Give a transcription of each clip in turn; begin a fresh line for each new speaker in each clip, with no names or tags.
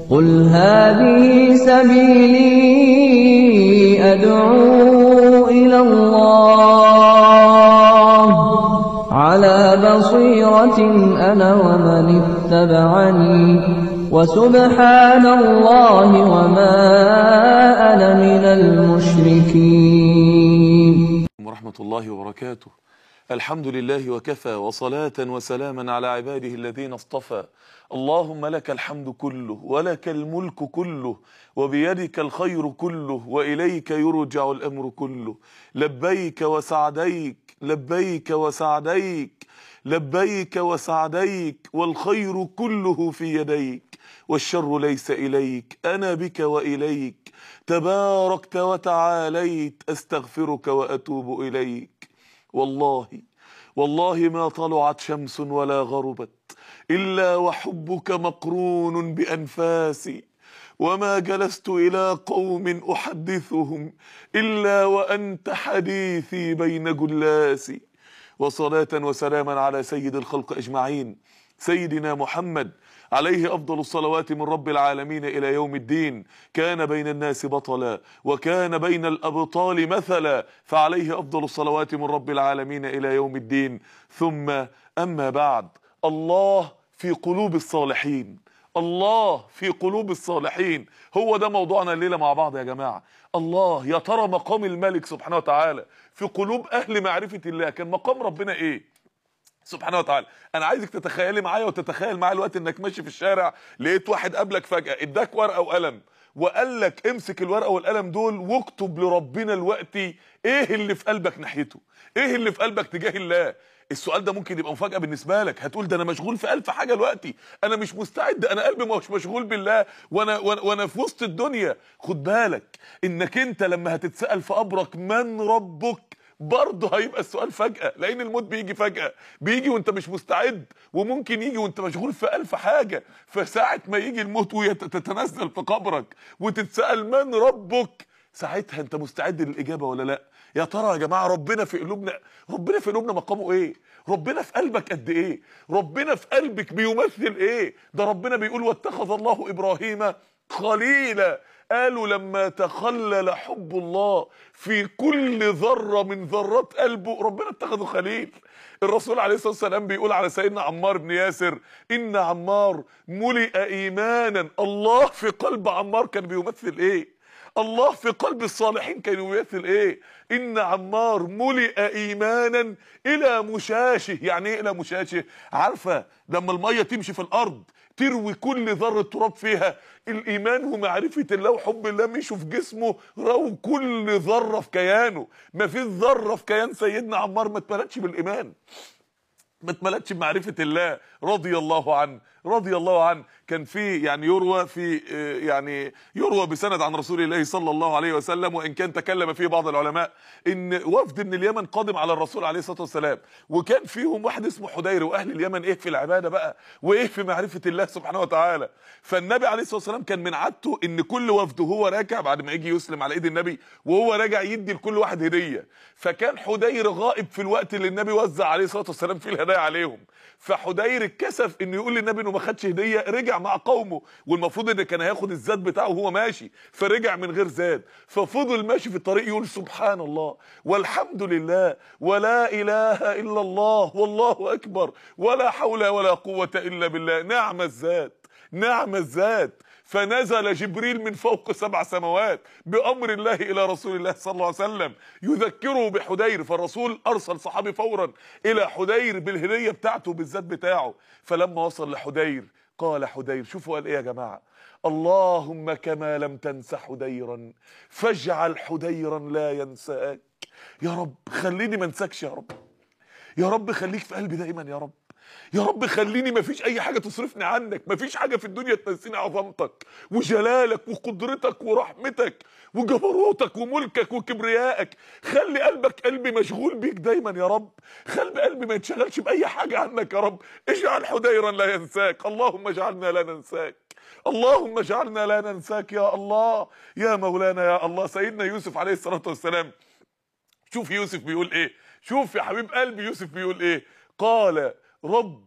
قل هذه سبيلي أدعو إلى الله على بصيرة أنا ومن اتبعني وسبحان الله وما أنا من المشركين
ورحمة الله وبركاته الحمد لله وكفى وصلاة وسلاما على عباده الذين اصطفى اللهم لك الحمد كله ولك الملك كله وبيدك الخير كله وإليك يرجع الأمر كله لبيك وسعديك لبيك وسعديك لبيك وسعديك والخير كله في يديك والشر ليس إليك أنا بك وإليك تباركت وتعاليت أستغفرك وأتوب إليك والله والله ما طلعت شمس ولا غربت إلا وحبك مقرون بأنفاسي وما جلست إلى قوم أحدثهم إلا وأنت حديثي بين جلاسي وصلاة وسلاما على سيد الخلق أجمعين سيدنا محمد عليه أفضل الصلوات من رب العالمين إلى يوم الدين كان بين الناس بطلا وكان بين الأبطال مثلا فعليه أفضل الصلوات من رب العالمين إلى يوم الدين ثم أما بعد الله في قلوب الصالحين الله في قلوب الصالحين هو ده موضوعنا الليلة مع بعض يا جماعة الله يا ترى مقام الملك سبحانه وتعالى في قلوب أهل معرفة الله كان مقام ربنا إيه سبحانه وتعالى انا عايزك تتخيلي معايا وتتخيل معايا الوقت انك ماشي في الشارع لقيت واحد قابلك فجأة اداك ورقة وقلم وقال لك امسك الورقة والقلم دول واكتب لربنا الوقت ايه اللي في قلبك ناحيته ايه اللي في قلبك تجاه الله السؤال ده ممكن يبقى مفاجأة بالنسبة لك هتقول ده انا مشغول في ألف حاجة دلوقتي انا مش مستعد انا قلبي مش مشغول بالله وانا وانا, وأنا في وسط الدنيا خد بالك انك انت لما هتتسأل في قبرك من ربك برضه هيبقى السؤال فجأة لأن الموت بيجي فجأة بيجي وانت مش مستعد وممكن يجي وانت مشغول في ألف حاجة فساعة ما يجي الموت وتتنزل في قبرك وتتسأل من ربك ساعتها انت مستعد للإجابة ولا لا يا ترى يا جماعة ربنا في قلوبنا ربنا في قلوبنا مقامه ايه ربنا في قلبك قد ايه ربنا في قلبك بيمثل ايه ده ربنا بيقول واتخذ الله إبراهيم خليلا قالوا لما تخلل حب الله في كل ذرة من ذرات قلبه ربنا اتخذه خليل الرسول عليه الصلاة والسلام بيقول على سيدنا عمار بن ياسر إن عمار ملئ إيمانا الله في قلب عمار كان بيمثل إيه الله في قلب الصالحين كان يمثل ايه ان عمار ملئ ايمانا الى مشاشه يعني ايه الى مشاشه عارفه لما الميه تمشي في الارض تروي كل ذرة تراب فيها الإيمان ومعرفة الله وحب الله مشوا في جسمه رو كل ذرة في كيانه ما في ذرة في كيان سيدنا عمار ما اتملتش بالإيمان ما اتملتش بمعرفة الله رضي الله عنه رضي الله عنه كان في يعني يروى في يعني يروى بسند عن رسول الله صلى الله عليه وسلم وان كان تكلم فيه بعض العلماء ان وفد من اليمن قادم على الرسول عليه الصلاه والسلام وكان فيهم واحد اسمه حدير واهل اليمن ايه في العباده بقى وايه في معرفه الله سبحانه وتعالى فالنبي عليه الصلاه والسلام كان من عادته ان كل وفد وهو راجع بعد ما يجي يسلم على ايد النبي وهو راجع يدي لكل واحد هديه فكان حدير غائب في الوقت اللي النبي وزع عليه الصلاه والسلام فيه الهدايا عليهم فحدير اتكسف انه يقول للنبي انه ما خدش هديه رجع مع قومه والمفروض ان كان هياخد الزاد بتاعه وهو ماشي فرجع من غير زاد ففضل ماشي في الطريق يقول سبحان الله والحمد لله ولا اله الا الله والله اكبر ولا حول ولا قوه الا بالله نعم الزاد نعم الزاد فنزل جبريل من فوق سبع سماوات بأمر الله إلى رسول الله صلى الله عليه وسلم يذكره بحدير فالرسول أرسل صحابي فورا إلى حدير بالهدية بتاعته بالذات بتاعه فلما وصل لحدير قال حدير شوفوا قال إيه يا جماعة اللهم كما لم تنس حديرا فاجعل حديرا لا ينساك يا رب خليني ما انساكش يا رب يا رب خليك في قلبي دايما يا رب يا رب خليني مفيش اي حاجه تصرفني عنك مفيش حاجه في الدنيا تنسيني عظمتك وجلالك وقدرتك ورحمتك وجبروتك وملكك وكبريائك خلي قلبك قلبي مشغول بيك دايما يا رب خلي قلبي ما يتشغلش باي حاجه عنك يا رب اجعل حديرا لا ينساك اللهم اجعلنا لا ننساك اللهم اجعلنا لا ننساك يا الله يا مولانا يا الله سيدنا يوسف عليه الصلاه والسلام شوف يوسف بيقول ايه شوف يا حبيب قلبي يوسف بيقول ايه قال رب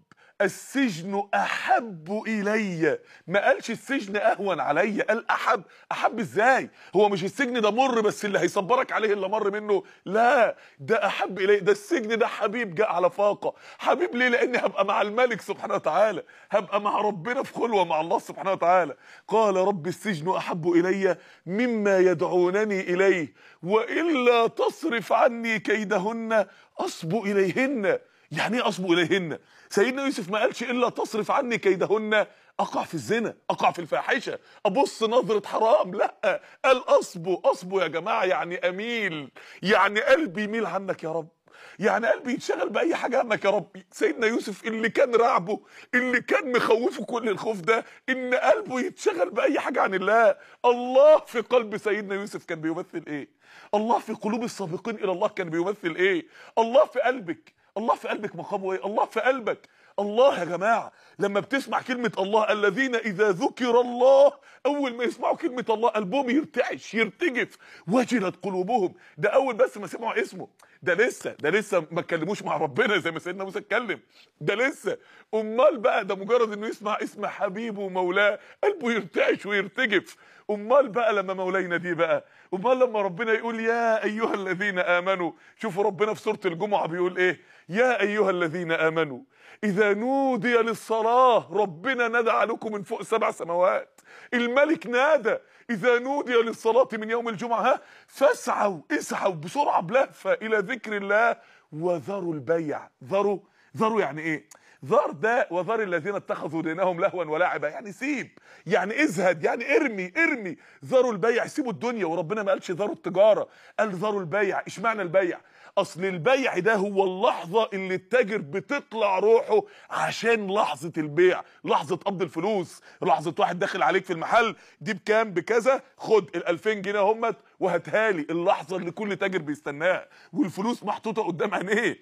السجن احب الي ما قالش السجن اهون عليا قال احب احب ازاي هو مش السجن ده مر بس اللي هيصبرك عليه اللي مر منه لا ده احب الي ده السجن ده حبيب جاء على فاقه حبيب ليه لاني هبقى مع الملك سبحانه وتعالى هبقى مع ربنا في خلوه مع الله سبحانه وتعالى قال رب السجن احب الي مما يدعونني اليه والا تصرف عني كيدهن اصب اليهن يعني ايه اصب اليهن سيدنا يوسف ما قالش الا تصرف عني كيدهن اقع في الزنا اقع في الفاحشه ابص نظره حرام لا قال اصبو اصبو يا جماعه يعني اميل يعني قلبي يميل عنك يا رب يعني قلبي يتشغل باي حاجه عنك يا رب سيدنا يوسف اللي كان رعبه اللي كان مخوفه كل الخوف ده ان قلبه يتشغل باي حاجه عن الله الله في قلب سيدنا يوسف كان بيمثل ايه الله في قلوب السابقين الى الله كان بيمثل ايه الله في قلبك الله في قلبك مقامه ايه الله في قلبك الله يا جماعه لما بتسمع كلمه الله الذين اذا ذكر الله اول ما يسمعوا كلمه الله قلبهم يرتعش يرتجف وجلت قلوبهم ده اول بس ما سمعوا اسمه ده لسه ده لسه ما اتكلموش مع ربنا زي ما سيدنا موسى اتكلم ده لسه امال بقى ده مجرد انه يسمع اسم حبيبه ومولاه قلبه يرتعش ويرتجف امال بقى لما مولاينا دي بقى امال لما ربنا يقول يا ايها الذين امنوا شوفوا ربنا في سوره الجمعه بيقول ايه يا ايها الذين امنوا اذا نودي للصلاه ربنا نادى عليكم من فوق سبع سماوات الملك نادى اذا نودي للصلاه من يوم الجمعه ها فاسعوا اسعوا بسرعه بلهفه الى ذكر الله وذروا البيع ذروا ذروا يعني ايه ذر ده وذر الذين اتخذوا دينهم لهوا ولعبا يعني سيب يعني ازهد يعني ارمي ارمي ذروا البيع سيبوا الدنيا وربنا ما قالش ذروا التجاره قال ذروا البيع اشمعنى البيع اصل البيع ده هو اللحظه اللي التاجر بتطلع روحه عشان لحظه البيع لحظه قبض الفلوس لحظه واحد داخل عليك في المحل دي بكام بكذا خد ال2000 جنيه همت وهاتها لي اللحظه اللي كل تاجر بيستناها والفلوس محطوطه قدام عينيه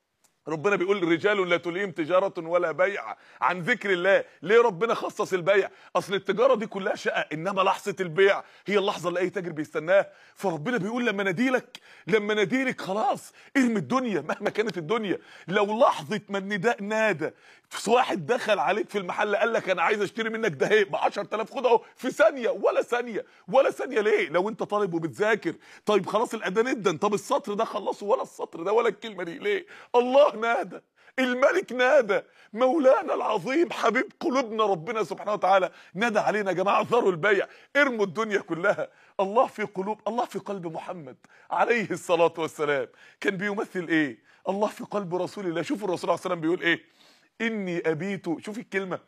ربنا بيقول رجال لا تليهم تجارة ولا بيع عن ذكر الله ليه ربنا خصص البيع اصل التجارة دي كلها شقة انما لحظة البيع هي اللحظة اللي اي تاجر بيستناها فربنا بيقول لما ناديلك لما ناديلك خلاص ارمي الدنيا مهما كانت الدنيا لو لحظة ما النداء نادى واحد دخل عليك في المحل قال لك انا عايز اشتري منك ده ب 10000 خد اهو في ثانية ولا ثانية ولا ثانية ليه لو انت طالب وبتذاكر طيب خلاص الاذان ادن طب السطر ده خلصه ولا السطر ده ولا الكلمة دي ليه الله نادى الملك نادى مولانا العظيم حبيب قلوبنا ربنا سبحانه وتعالى نادى علينا يا جماعه ذروا البيع ارموا الدنيا كلها الله في قلوب الله في قلب محمد عليه الصلاه والسلام كان بيمثل ايه الله في قلب رسول الله شوفوا الرسول عليه الصلاه والسلام بيقول ايه اني ابيت شوفي الكلمه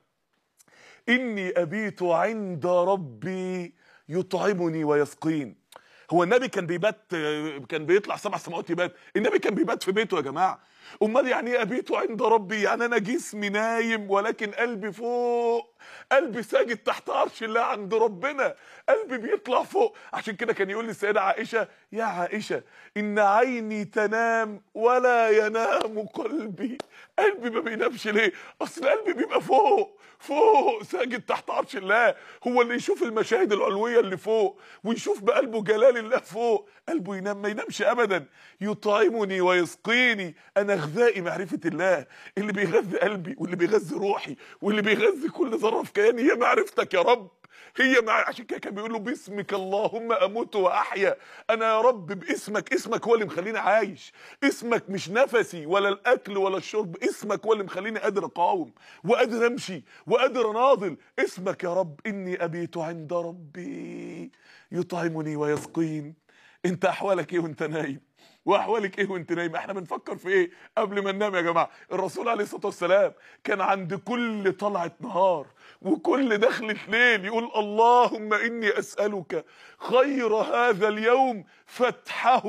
اني ابيت عند ربي يطعمني ويسقين هو النبي كان بيبات كان بيطلع سبع سماوات يبات النبي كان بيبات في بيته يا جماعه امال يعني ايه ابيت عند ربي يعني انا جسمي نايم ولكن قلبي فوق قلبي ساجد تحت عرش الله عند ربنا قلبي بيطلع فوق عشان كده كان يقول للسيده عائشه يا عائشه ان عيني تنام ولا ينام قلبي قلبي ما بينامش ليه اصل قلبي بيبقى فوق فوق ساجد تحت عرش الله هو اللي يشوف المشاهد العلويه اللي فوق ويشوف بقلبه جلال الله فوق قلبه ينام ما ينامش ابدا يطعمني ويسقيني انا غذائي معرفه الله اللي بيغذي قلبي واللي بيغذي روحي واللي بيغذي كل ذره في كياني هي معرفتك يا رب هي مع عشان كده كان بيقول له باسمك اللهم اموت واحيا انا يا رب باسمك اسمك هو اللي مخليني عايش اسمك مش نفسي ولا الاكل ولا الشرب اسمك هو اللي مخليني قادر اقاوم وقادر امشي وقادر اناضل اسمك يا رب اني ابيت عند ربي يطعمني ويسقين انت احوالك ايه وانت نايم واحوالك ايه وانت نايم احنا بنفكر في ايه قبل ما ننام يا جماعه الرسول عليه الصلاه والسلام كان عند كل طلعه نهار وكل دخلة ليل يقول اللهم اني اسالك خير هذا اليوم فتحه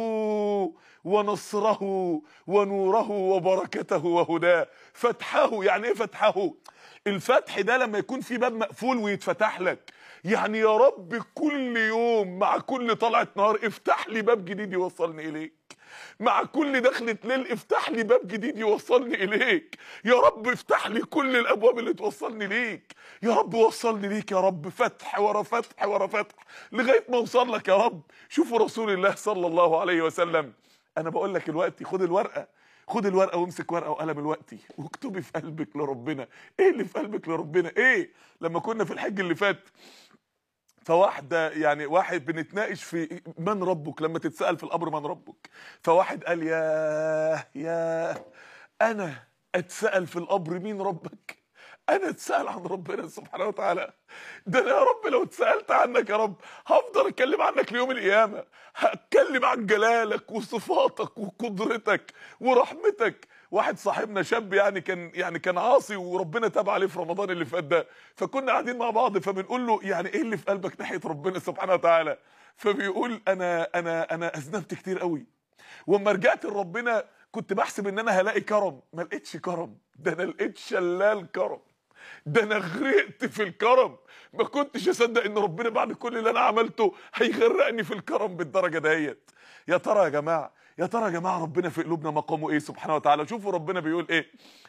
ونصره ونوره وبركته وهداه فتحه يعني ايه فتحه الفتح ده لما يكون في باب مقفول ويتفتح لك يعني يا رب كل يوم مع كل طلعة نهار افتح لي باب جديد يوصلني اليك مع كل دخلة ليل افتح لي باب جديد يوصلني اليك يا رب افتح لي كل الابواب اللي توصلني ليك يا رب وصلني ليك يا رب فتح ورا فتح ورا فتح لغايه ما اوصل لك يا رب شوفوا رسول الله صلى الله عليه وسلم انا بقول لك دلوقتي خد الورقه خد الورقه وامسك ورقه وقلم الوقتي واكتبي في قلبك لربنا ايه اللي في قلبك لربنا ايه لما كنا في الحج اللي فات فواحده يعني واحد بنتناقش في من ربك لما تتسال في الامر من ربك فواحد قال يا يا انا اتسال في الامر مين ربك انا اتسال عن ربنا سبحانه وتعالى ده انا يا رب لو اتسالت عنك يا رب هفضل اتكلم عنك ليوم القيامه هتكلم عن جلالك وصفاتك وقدرتك ورحمتك واحد صاحبنا شاب يعني كان يعني كان عاصي وربنا تاب عليه في رمضان اللي فات ده فكنا قاعدين مع بعض فبنقول له يعني ايه اللي في قلبك ناحيه ربنا سبحانه وتعالى فبيقول انا انا انا اذنبت كتير قوي واما رجعت لربنا كنت بحسب ان انا هلاقي كرم ما لقيتش كرم ده انا لقيت شلال كرم ده انا غرقت في الكرم ما كنتش اصدق ان ربنا بعد كل اللي انا عملته هيغرقني في الكرم بالدرجه ديت يا ترى يا جماعه يا ترى يا جماعه ربنا في قلوبنا مقامه ايه سبحانه وتعالى شوفوا ربنا بيقول ايه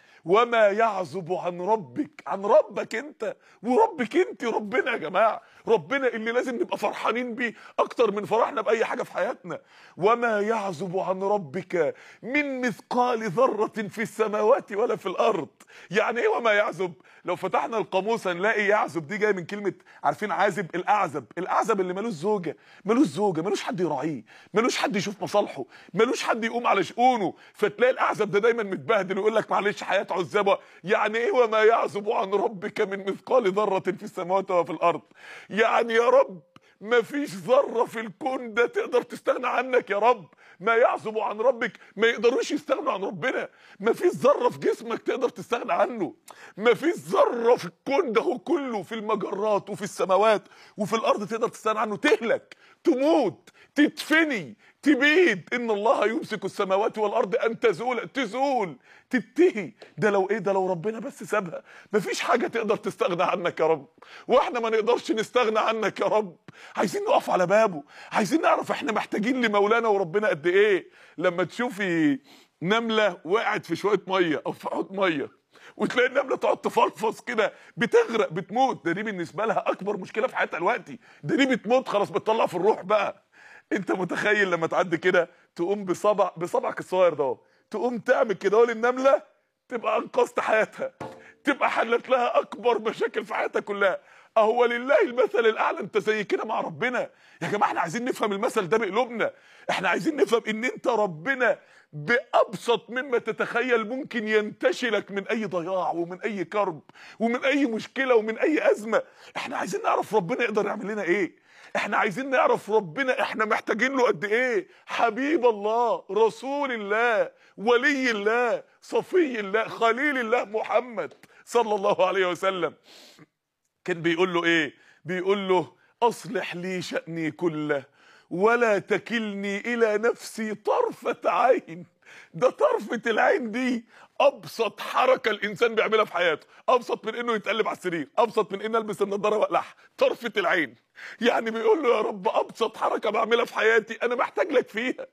وما يعزب عن ربك عن ربك انت وربك انت ربنا يا جماعه ربنا اللي لازم نبقى فرحانين بيه اكتر من فرحنا باي حاجه في حياتنا وما يعزب عن ربك من مثقال ذره في السماوات ولا في الارض يعني ايه وما يعزب لو فتحنا القاموس هنلاقي يعزب دي جايه من كلمه عارفين عازب الاعزب الاعزب اللي ملوش زوجه ملوش زوجه ملوش حد يراعيه ملوش حد يشوف مصالحه ملوش حد يقوم على شؤونه فتلاقي الاعزب ده دايما متبهدل ويقول لك معلش حياه عزبه يعني ايه وما يعزب عن ربك من مثقال ذره في السماوات وفي الارض يعني يا رب مفيش ذره في الكون ده تقدر تستغنى عنك يا رب ما يعزب عن ربك ما يقدروش يستغنوا عن ربنا مفيش ذره في جسمك تقدر تستغنى عنه مفيش ذره في الكون ده هو كله في المجرات وفي السماوات وفي الارض تقدر تستغنى عنه تهلك تموت تدفني تبيد ان الله يمسك السماوات والارض ان تزول تزول تنتهي ده لو ايه ده لو ربنا بس سابها مفيش حاجه تقدر تستغنى عنك يا رب واحنا ما نقدرش نستغنى عنك يا رب عايزين نقف على بابه عايزين نعرف احنا محتاجين لمولانا وربنا قد ايه لما تشوفي نمله وقعت في شويه ميه او في حوض ميه وتلاقي النمله تقعد تفلفص كده بتغرق بتموت ده دي بالنسبه لها اكبر مشكله في حياتها دلوقتي ده دي بتموت خلاص بتطلع في الروح بقى انت متخيل لما تعدي كده تقوم بصبع بصبعك الصغير ده تقوم تعمل كده اهو للنمله تبقى انقذت حياتها تبقى حلت لها اكبر مشاكل في حياتها كلها اهو لله المثل الاعلى انت زي كده مع ربنا يا جماعه احنا عايزين نفهم المثل ده بقلوبنا احنا عايزين نفهم ان انت ربنا بابسط مما تتخيل ممكن ينتشلك من اي ضياع ومن اي كرب ومن اي مشكله ومن اي ازمه احنا عايزين نعرف ربنا يقدر يعمل لنا ايه احنا عايزين نعرف ربنا احنا محتاجين له قد ايه حبيب الله رسول الله ولي الله صفي الله خليل الله محمد صلى الله عليه وسلم كان بيقول له ايه بيقول له اصلح لي شأني كله ولا تكلني الى نفسي طرفة عين ده طرفة العين دي ابسط حركة الانسان بيعملها في حياته ابسط من انه يتقلب على السرير ابسط من انه البس النضاره واقلعها طرفة العين يعني بيقول له يا رب ابسط حركة بعملها في حياتي انا محتاج لك فيها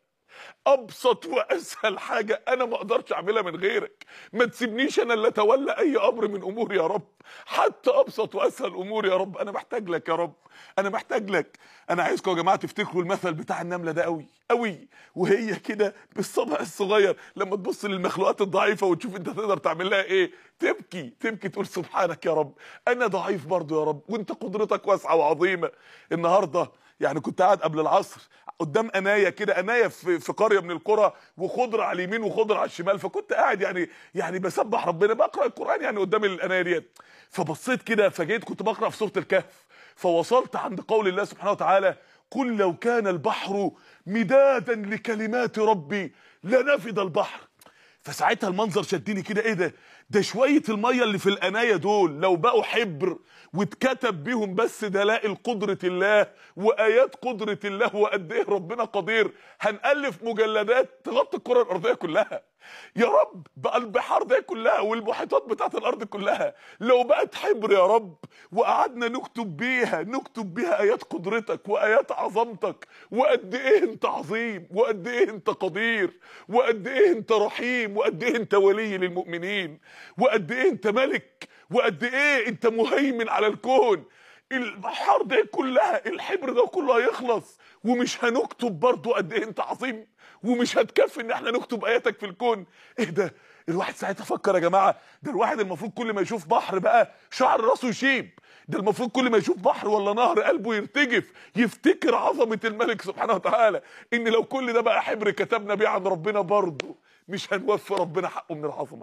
ابسط واسهل حاجه انا ما اقدرش اعملها من غيرك ما تسيبنيش انا اللي اتولى اي امر من اموري يا رب حتى ابسط واسهل امور يا رب انا محتاج لك يا رب انا محتاج لك انا عايزكم يا جماعه تفتكروا المثل بتاع النمله ده قوي قوي وهي كده بالصبع الصغير لما تبص للمخلوقات الضعيفه وتشوف انت تقدر تعمل لها ايه تبكي تبكي تقول سبحانك يا رب انا ضعيف برضو يا رب وانت قدرتك واسعه وعظيمه النهارده يعني كنت قاعد قبل العصر قدام انايه كده انايه في, في قريه من القرى وخضره على اليمين وخضره على الشمال فكنت قاعد يعني يعني بسبح ربنا بقرا القران يعني قدام الانايه ديت فبصيت كده فجيت كنت بقرا في سوره الكهف فوصلت عند قول الله سبحانه وتعالى قل لو كان البحر مدادا لكلمات ربي لنفد البحر فساعتها المنظر شدني كده ايه ده ده شويه الميه اللي في الانايه دول لو بقوا حبر واتكتب بيهم بس دلائل قدره الله وايات قدره الله وقد ايه ربنا قدير هنالف مجلدات تغطي الكره الارضيه كلها يا رب بقى البحار دي كلها والمحيطات بتاعت الارض كلها لو بقت حبر يا رب وقعدنا نكتب بيها نكتب بيها ايات قدرتك وايات عظمتك وقد ايه انت عظيم وقد ايه انت قدير وقد ايه انت رحيم وقد ايه انت ولي للمؤمنين وقد ايه انت ملك وقد ايه انت مهيمن على الكون البحار ده كلها الحبر ده كله هيخلص ومش هنكتب برضه قد ايه انت عظيم ومش هتكفي ان احنا نكتب اياتك في الكون ايه ده الواحد ساعتها فكر يا جماعه ده الواحد المفروض كل ما يشوف بحر بقى شعر راسه يشيب ده المفروض كل ما يشوف بحر ولا نهر قلبه يرتجف يفتكر عظمه الملك سبحانه وتعالى ان لو كل ده بقى حبر كتبنا بيه عن ربنا برضه مش هنوفي ربنا حقه من العظمه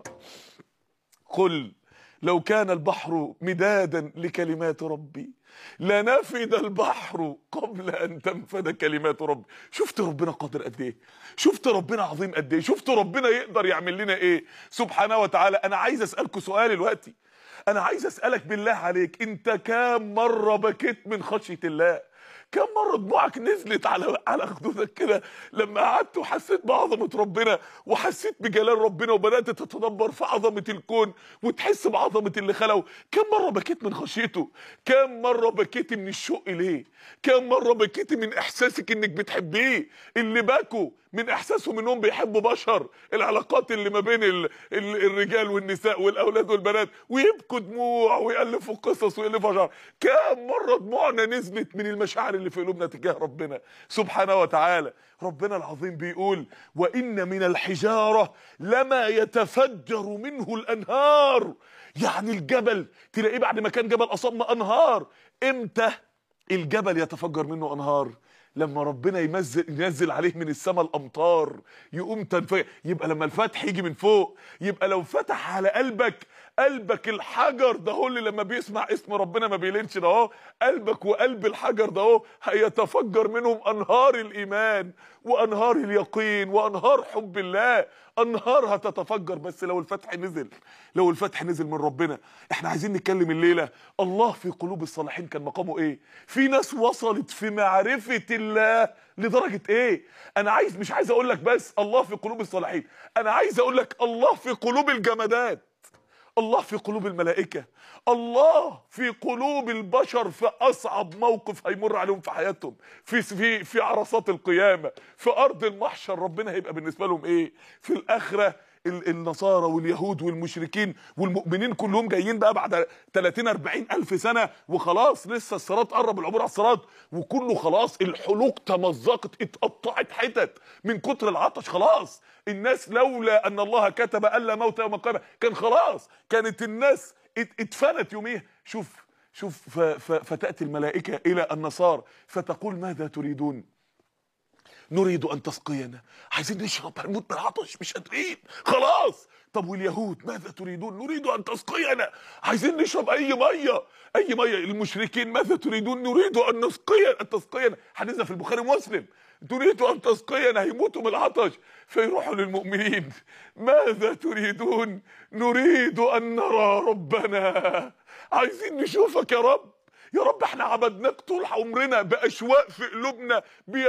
قل لو كان البحر مدادا لكلمات ربي لنفد البحر قبل ان تنفد كلمات ربي شفت ربنا قادر قد ايه شفت ربنا عظيم قد ايه شفت ربنا يقدر يعمل لنا ايه سبحانه وتعالى انا عايز اسالكم سؤال دلوقتي انا عايز اسالك بالله عليك انت كام مره بكيت من خشيه الله كم مرة دموعك نزلت على على خدودك كده لما قعدت وحسيت بعظمة ربنا وحسيت بجلال ربنا وبدأت تتدبر في عظمة الكون وتحس بعظمة اللي خلقه كم مرة بكيت من خشيته كم مرة بكيت من الشوق ليه كم مرة بكيت من احساسك انك بتحبيه اللي باكوا من احساسهم انهم بيحبوا بشر العلاقات اللي ما بين ال... ال... الرجال والنساء والاولاد والبنات ويبكوا دموع ويالفوا قصص ويالفوا شعر كم مره دموعنا نزلت من المشاعر اللي في قلوبنا تجاه ربنا سبحانه وتعالى ربنا العظيم بيقول وان من الحجاره لما يتفجر منه الانهار يعني الجبل تلاقيه بعد ما كان جبل اصابنا انهار امتى الجبل يتفجر منه انهار لما ربنا ينزل ينزل عليه من السماء الامطار يقوم تنفجر يبقى لما الفتح يجي من فوق يبقى لو فتح على قلبك قلبك الحجر ده هو اللي لما بيسمع اسم ربنا ما بيلينش ده اهو قلبك وقلب الحجر ده اهو هيتفجر منهم انهار الايمان وانهار اليقين وانهار حب الله انهار هتتفجر بس لو الفتح نزل لو الفتح نزل من ربنا احنا عايزين نتكلم الليله الله في قلوب الصالحين كان مقامه ايه في ناس وصلت في معرفه الله لدرجه ايه انا عايز مش عايز اقول لك بس الله في قلوب الصالحين انا عايز اقول لك الله في قلوب الجمادات الله في قلوب الملائكة الله في قلوب البشر في أصعب موقف هيمر عليهم في حياتهم في في في عرصات القيامة في أرض المحشر ربنا هيبقى بالنسبة لهم إيه في الآخرة النصارى واليهود والمشركين والمؤمنين كلهم جايين بقى بعد 30 40 الف سنه وخلاص لسه الصراط قرب العبور على الصراط وكله خلاص الحلوق تمزقت اتقطعت حتت من كتر العطش خلاص الناس لولا ان الله كتب الا موت يوم القيامه كان خلاص كانت الناس اتفنت يوميها شوف شوف فتاتي الملائكه الى النصارى فتقول ماذا تريدون نريد ان تسقينا عايزين نشرب هنموت من العطش مش قادرين خلاص طب واليهود ماذا تريدون نريد ان تسقينا عايزين نشرب اي ميه اي ميه المشركين ماذا تريدون نريد ان نسقينا ان تسقينا حديثنا في البخاري ومسلم تريد ان تسقينا هيموتوا من العطش فيروحوا للمؤمنين ماذا تريدون نريد ان نرى ربنا عايزين نشوفك يا رب يا رب احنا عبدناك طول عمرنا باشواق في قلوبنا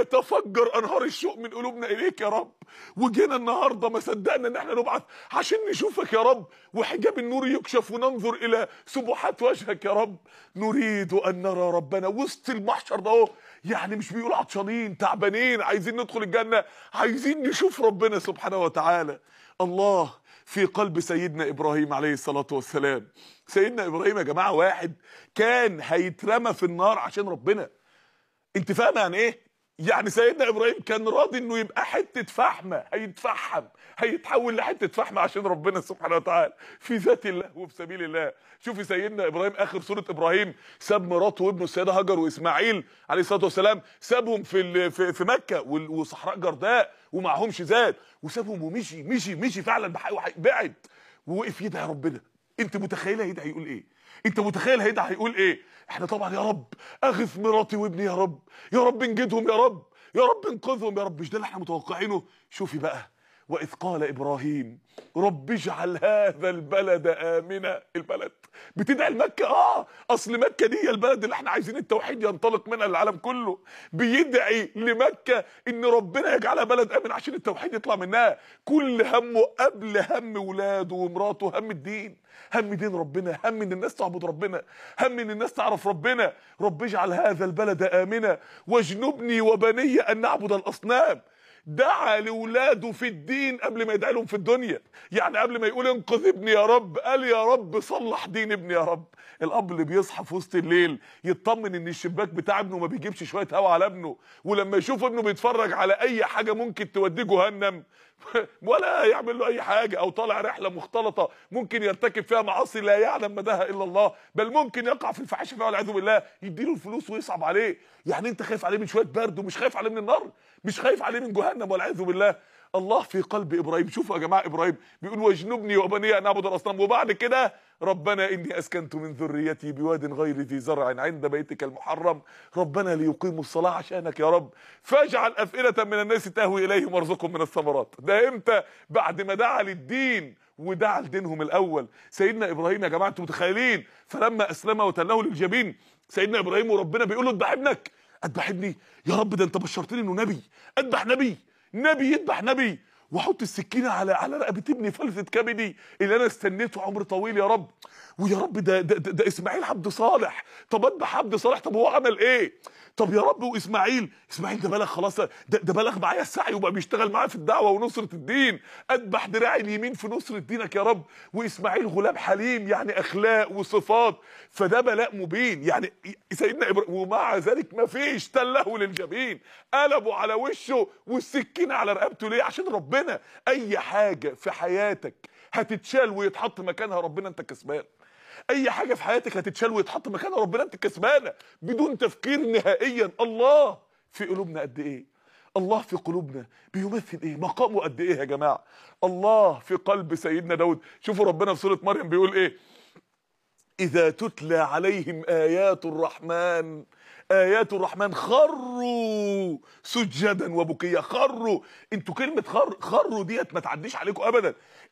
بيتفجر انهار الشوق من قلوبنا اليك يا رب وجينا النهارده ما صدقنا ان احنا نبعث عشان نشوفك يا رب وحجاب النور يكشف وننظر الى سبحات وجهك يا رب نريد ان نرى ربنا وسط المحشر ده اهو يعني مش بيقول عطشانين تعبانين عايزين ندخل الجنه عايزين نشوف ربنا سبحانه وتعالى الله في قلب سيدنا ابراهيم عليه الصلاه والسلام سيدنا ابراهيم يا جماعه واحد كان هيترمى في النار عشان ربنا انت فاهم يعني ايه يعني سيدنا ابراهيم كان راضي انه يبقى حته فحمه هيتفحم هيتحول لحته فحمه عشان ربنا سبحانه وتعالى في ذات الله وفي سبيل الله شوفي سيدنا ابراهيم اخر سوره ابراهيم ساب مراته وابنه السيده هاجر واسماعيل عليه الصلاه والسلام سابهم في في, في مكه وصحراء جرداء ومعهمش زاد وسابهم ومشي مشي مشي فعلا بعد ووقف يدعي ربنا انت متخيله هيدعي يقول ايه انت متخيل هيدعي هيقول ايه احنا طبعا يا رب اغث مراتي وابني يا رب يا رب انجدهم يا رب يا رب انقذهم يا رب مش ده اللي احنا متوقعينه شوفي بقى واذ قال ابراهيم رب اجعل هذا البلد امنا البلد بتدعي لمكه اه اصل مكه دي هي البلد اللي احنا عايزين التوحيد ينطلق منها للعالم كله بيدعي لمكه ان ربنا يجعلها بلد امن عشان التوحيد يطلع منها كل همه قبل هم ولاده ومراته هم الدين هم دين ربنا هم ان الناس تعبد ربنا هم ان الناس تعرف ربنا رب اجعل هذا البلد امنا واجنبني وبني ان نعبد الاصنام دعا لاولاده في الدين قبل ما يدعي لهم في الدنيا يعني قبل ما يقول انقذ ابني يا رب قال يا رب صلح دين ابني يا رب الاب اللي بيصحى في وسط الليل يطمن ان الشباك بتاع ابنه ما بيجيبش شويه هوا على ابنه ولما يشوف ابنه بيتفرج على اي حاجه ممكن توديه جهنم ولا يعمل له اي حاجه او طالع رحله مختلطه ممكن يرتكب فيها معاصي لا يعلم مداها الا الله بل ممكن يقع في الفحش فيها والعياذ بالله يديله الفلوس ويصعب عليه يعني انت خايف عليه من شويه برد ومش خايف عليه من النار مش خايف عليه من جهنم والعياذ بالله الله في قلب ابراهيم شوفوا يا جماعه ابراهيم بيقول واجنبني وبني ان اعبد الاصنام وبعد كده ربنا اني اسكنت من ذريتي بواد غير ذي زرع عند بيتك المحرم ربنا ليقيموا الصلاه عشانك يا رب فاجعل افئده من الناس تهوي اليهم وارزقهم من الثمرات ده امتى بعد ما دعا للدين ودعا لدينهم الاول سيدنا ابراهيم يا جماعه انتم متخيلين فلما اسلم وتله للجبين سيدنا ابراهيم وربنا بيقول له اذبح ابنك اذبح ابني يا رب ده انت بشرتني انه نبي اذبح نبي نبي يذبح نبي واحط السكينه على على رقبه ابني فلذة كبدي اللي انا استنيته عمر طويل يا رب ويا رب ده ده, ده, ده اسماعيل عبد صالح طب اذبح عبد صالح طب هو عمل ايه طب يا رب واسماعيل اسماعيل ده بلغ خلاص ده, ده بلغ معايا السعي وبقى بيشتغل معايا في الدعوه ونصره الدين اذبح دراعي اليمين في نصره دينك يا رب واسماعيل غلام حليم يعني اخلاق وصفات فده بلاء مبين يعني سيدنا ابراهيم ومع ذلك ما فيش تله للجبين قلبوا على وشه والسكينه على رقبته ليه عشان ربنا اي حاجه في حياتك هتتشال ويتحط مكانها ربنا انت كسبان اي حاجه في حياتك هتتشال ويتحط مكانها ربنا انت كسبانه بدون تفكير نهائيا الله في قلوبنا قد ايه الله في قلوبنا بيمثل ايه مقامه قد ايه يا جماعه الله في قلب سيدنا داود شوفوا ربنا في سوره مريم بيقول ايه اذا تتلى عليهم ايات الرحمن ايات الرحمن خروا سجدا وبكيا خروا انتوا كلمه خر خروا ديت ما تعديش عليكم ابدا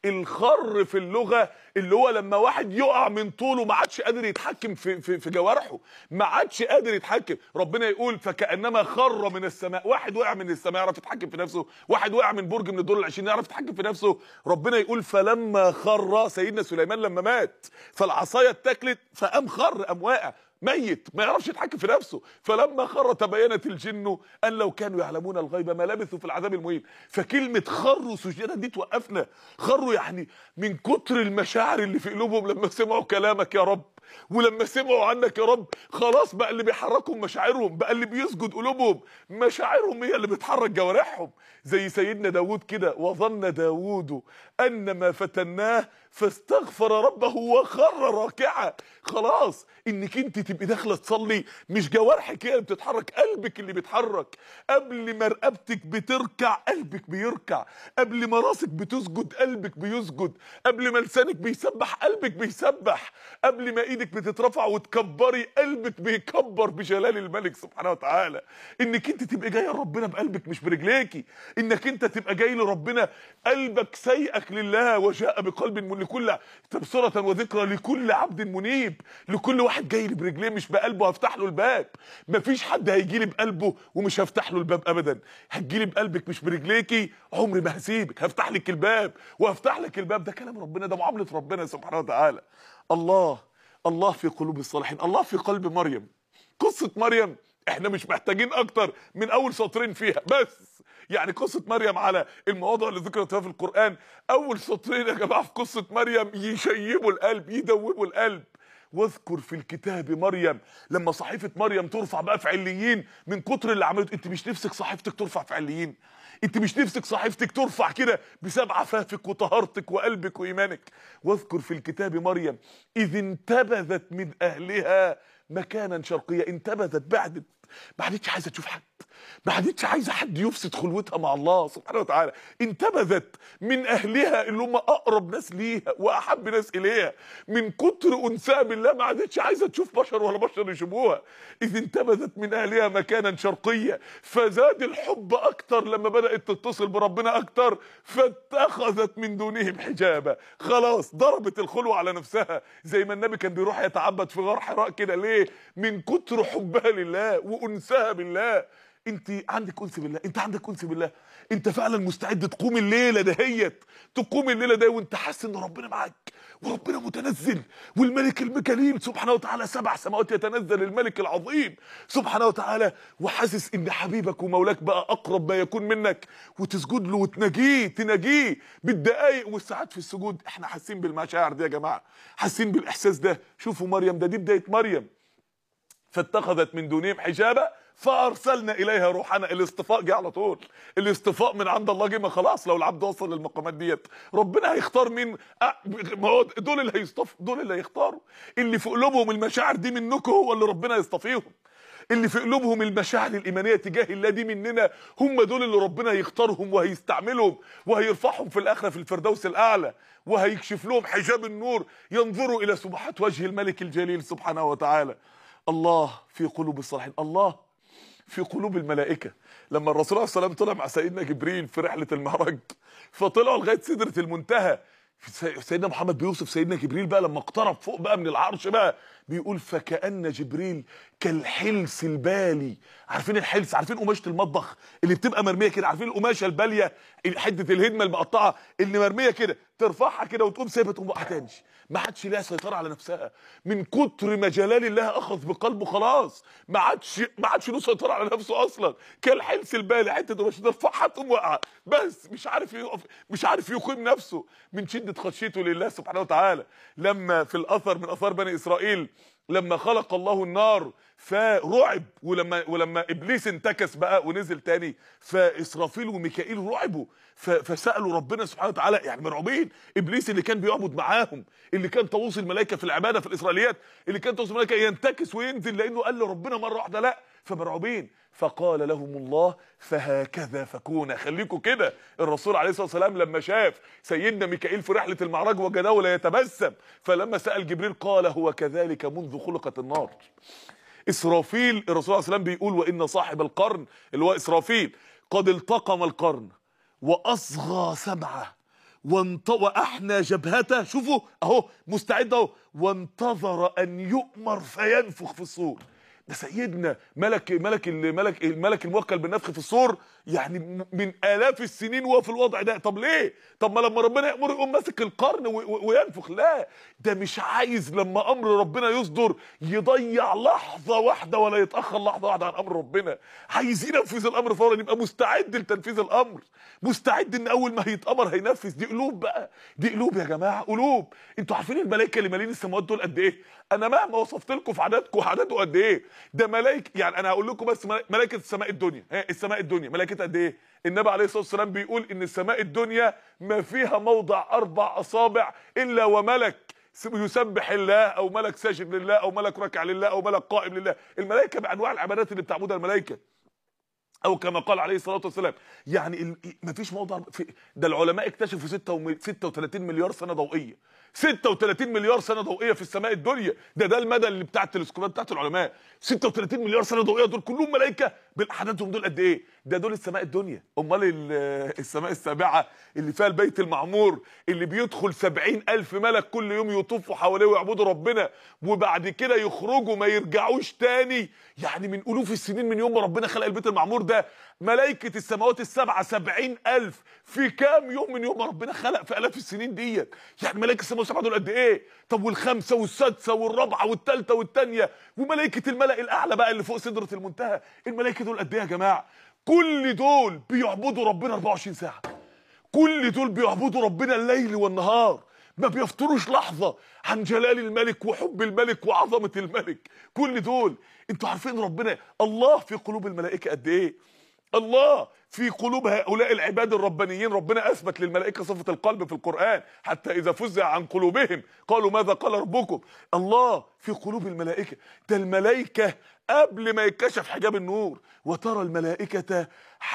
الخر في اللغه اللي هو لما واحد يقع من طوله ما عادش قادر يتحكم في في, في جوارحه ما عادش قادر يتحكم ربنا يقول فكانما خر من السماء واحد وقع من السماء يعرف يتحكم في نفسه واحد وقع من برج من الدور العشرين يعرف يتحكم في نفسه ربنا يقول فلما خر سيدنا سليمان لما مات فالعصايه اتاكلت فقام خر قام واقع ميت ما يعرفش يتحكم في نفسه فلما خر تبينت الجن ان لو كانوا يعلمون الغيب ما لبثوا في العذاب المهين فكلمه خروا سجدا دي توقفنا خروا يعني من كتر المشاعر اللي في قلوبهم لما سمعوا كلامك يا رب ولما سمعوا عنك يا رب خلاص بقى اللي بيحركهم مشاعرهم بقى اللي بيسجد قلوبهم مشاعرهم هي اللي بتحرك جوارحهم زي سيدنا داود كده وظن داود ان ما فتناه فاستغفر ربه وخر راكعا خلاص انك انت تبقي داخله تصلي مش جوارحك هي اللي بتتحرك قلبك اللي بيتحرك قبل ما رقبتك بتركع قلبك بيركع قبل ما راسك بتسجد قلبك بيسجد قبل ما لسانك بيسبح قلبك بيسبح قبل ما ايدك بتترفع وتكبري قلبك بيكبر بجلال الملك سبحانه وتعالى انك انت تبقى جايه لربنا بقلبك مش برجليكي انك انت تبقى جاي لربنا قلبك سيئك لله وجاء بقلب من لكل تبصرة وذكرى لكل عبد منيب لكل واحد جاي لي برجليه مش بقلبه هفتح له الباب مفيش حد هيجي لي بقلبه ومش هفتح له الباب ابدا هتجي لي بقلبك مش برجليكي عمري ما هسيبك هفتح لك الباب وهفتح لك الباب ده كلام ربنا ده معامله ربنا سبحانه وتعالى الله الله في قلوب الصالحين الله في قلب مريم قصه مريم احنا مش محتاجين اكتر من اول سطرين فيها بس يعني قصه مريم على المواضع اللي ذكرت فيها في القران اول سطرين يا جماعه في قصه مريم يشيبوا القلب يدوبوا القلب واذكر في الكتاب مريم لما صحيفه مريم ترفع بقى في عليين من كتر اللي عملته انت مش نفسك صحيفتك ترفع في عليين انت مش نفسك صحيفتك ترفع كده بسبب عفافك وطهارتك وقلبك وايمانك واذكر في الكتاب مريم اذ انتبذت من اهلها مكانا شرقيا انتبذت بعدت ما عادتش عايزه تشوف حد ما عادتش عايزه حد يفسد خلوتها مع الله سبحانه وتعالى انتبذت من اهلها اللي هم اقرب ناس ليها واحب ناس اليها من كتر انسها بالله ما عادتش عايزه تشوف بشر ولا بشر يشوفوها اذ انتبذت من اهلها مكانا شرقيا فزاد الحب اكتر لما بدات تتصل بربنا اكتر فاتخذت من دونهم حجابا خلاص ضربت الخلوه على نفسها زي ما النبي كان بيروح يتعبد في غار حراء كده ليه من كتر حبها لله وانسها بالله انت عندك انس بالله انت عندك انس بالله انت فعلا مستعد تقوم الليله دهيت تقوم الليله دي وانت حاسس ان ربنا معاك وربنا متنزل والملك المكاليل سبحانه وتعالى سبع سماوات يتنزل الملك العظيم سبحانه وتعالى وحاسس ان حبيبك ومولاك بقى اقرب ما يكون منك وتسجد له وتناجيه تناجيه بالدقايق والساعات في السجود احنا حاسين بالمشاعر دي يا جماعه حاسين بالاحساس ده شوفوا مريم ده دي بدايه مريم فاتخذت من دونهم حجابا فارسلنا اليها روحنا الاصطفاء جه على طول الاصطفاء من عند الله جه ما خلاص لو العبد وصل للمقامات ديت ربنا هيختار مين أه ما هو دول اللي هيصطفوا دول اللي هيختاروا اللي في قلوبهم المشاعر دي منكم هو اللي ربنا يصطفيهم اللي في قلوبهم المشاعر الايمانيه تجاه الله دي مننا هم دول اللي ربنا هيختارهم وهيستعملهم وهيرفعهم في الاخره في الفردوس الاعلى وهيكشف لهم حجاب النور ينظروا الى سبحات وجه الملك الجليل سبحانه وتعالى الله في قلوب الصالحين الله في قلوب الملائكه لما الرسول عليه الصلاه والسلام طلع مع سيدنا جبريل في رحله المعراج فطلعوا لغايه سدره المنتهى سيدنا محمد بيوصف سيدنا جبريل بقى لما اقترب فوق بقى من العرش بقى بيقول فكأن جبريل كالحلس البالي عارفين الحلس عارفين قماشه المطبخ اللي بتبقى مرميه كده عارفين القماشه الباليه حده الهدمه المقطعه اللي مرميه كده ترفعها كده وتقوم سايبها تقوم وقعها تاني ما عادش ليها سيطره على نفسها من كتر ما جلال الله اخذ بقلبه خلاص ما عادش ما عادش له سيطره على نفسه اصلا كالحلس البالي حته قماشه ترفعها تقوم واقعه بس مش عارف يقف مش عارف يقيم نفسه من شده خشيته لله سبحانه وتعالى لما في الاثر من اثار بني اسرائيل لما خلق الله النار فرعب ولما ولما ابليس انتكس بقى ونزل تاني فاسرافيل وميكائيل رعبوا فسالوا ربنا سبحانه وتعالى يعني مرعوبين ابليس اللي كان بيعبد معاهم اللي كان طاووس الملائكه في العباده في الاسرائيليات اللي كان طاووس الملائكه ينتكس وينزل لانه قال لربنا مره واحده لا فمرعوبين فقال لهم الله فهكذا فكون خليكم كده الرسول عليه الصلاه والسلام لما شاف سيدنا ميكائيل في رحله المعراج وجده لا يتبسم فلما سال جبريل قال هو كذلك منذ خلقت النار اسرافيل الرسول عليه الصلاه والسلام بيقول وان صاحب القرن اللي هو اسرافيل قد التقم القرن واصغى سمعه وانط واحنى جبهته شوفوا اهو مستعد اهو وانتظر ان يؤمر فينفخ في الصور ده سيدنا ملك ملك الملك الملك الموكل بالنفخ في الصور يعني من الاف السنين وهو في الوضع ده طب ليه طب ما لما ربنا يامر يقوم ماسك القرن وينفخ لا ده مش عايز لما امر ربنا يصدر يضيع لحظه واحده ولا يتاخر لحظه واحده عن امر ربنا عايز ينفذ الامر فورا يبقى مستعد لتنفيذ الامر مستعد ان اول ما هيتامر هينفذ دي قلوب بقى دي قلوب يا جماعه قلوب انتوا عارفين الملائكه اللي مالين السماوات دول قد ايه انا مهما وصفت لكم في عددكم عدده قد ايه ده ملائكه يعني انا هقول لكم بس ملائكه السماء الدنيا السماء الدنيا ملائكه قد ايه النبي عليه الصلاه والسلام بيقول ان السماء الدنيا ما فيها موضع اربع اصابع الا وملك يسبح الله او ملك ساجد لله او ملك ركع لله او ملك قائم لله الملائكه بانواع العبادات اللي بتعبدها الملائكه او كما قال عليه الصلاه والسلام يعني مفيش موضع في ده العلماء اكتشفوا 36 مليار سنه ضوئيه 36 مليار سنه ضوئيه في السماء الدنيا ده ده المدى اللي بتاع التلسكوبات بتاعت العلماء 36 مليار سنه ضوئيه دول كلهم ملائكه بالاحداثهم دول قد ايه ده دول السماء الدنيا امال السماء السابعه اللي فيها البيت المعمور اللي بيدخل 70 الف ملك كل يوم يطوفوا حواليه ويعبدوا ربنا وبعد كده يخرجوا ما يرجعوش تاني يعني من الوف السنين من يوم ما ربنا خلق البيت المعمور ده ملائكه السماوات السبعه 70 الف في كام يوم من يوم ما ربنا خلق في الاف السنين ديت يعني ملائكه السماوات السبعه دول قد ايه طب والخامسه والسادسه والرابعه والثالثه والثانيه وملائكه الملأ الاعلى بقى اللي فوق سدره المنتهى الملائكه دول قد ايه يا جماعه كل دول بيعبدوا ربنا 24 ساعه كل دول بيعبدوا ربنا الليل والنهار ما بيفتروش لحظة عن جلال الملك وحب الملك وعظمة الملك كل دول انتوا عارفين ربنا الله في قلوب الملائكة قد ايه الله في قلوب هؤلاء العباد الربانيين ربنا اثبت للملائكه صفه القلب في القران حتى اذا فزع عن قلوبهم قالوا ماذا قال ربكم الله في قلوب الملائكه ده الملائكه قبل ما يتكشف حجاب النور وترى الملائكه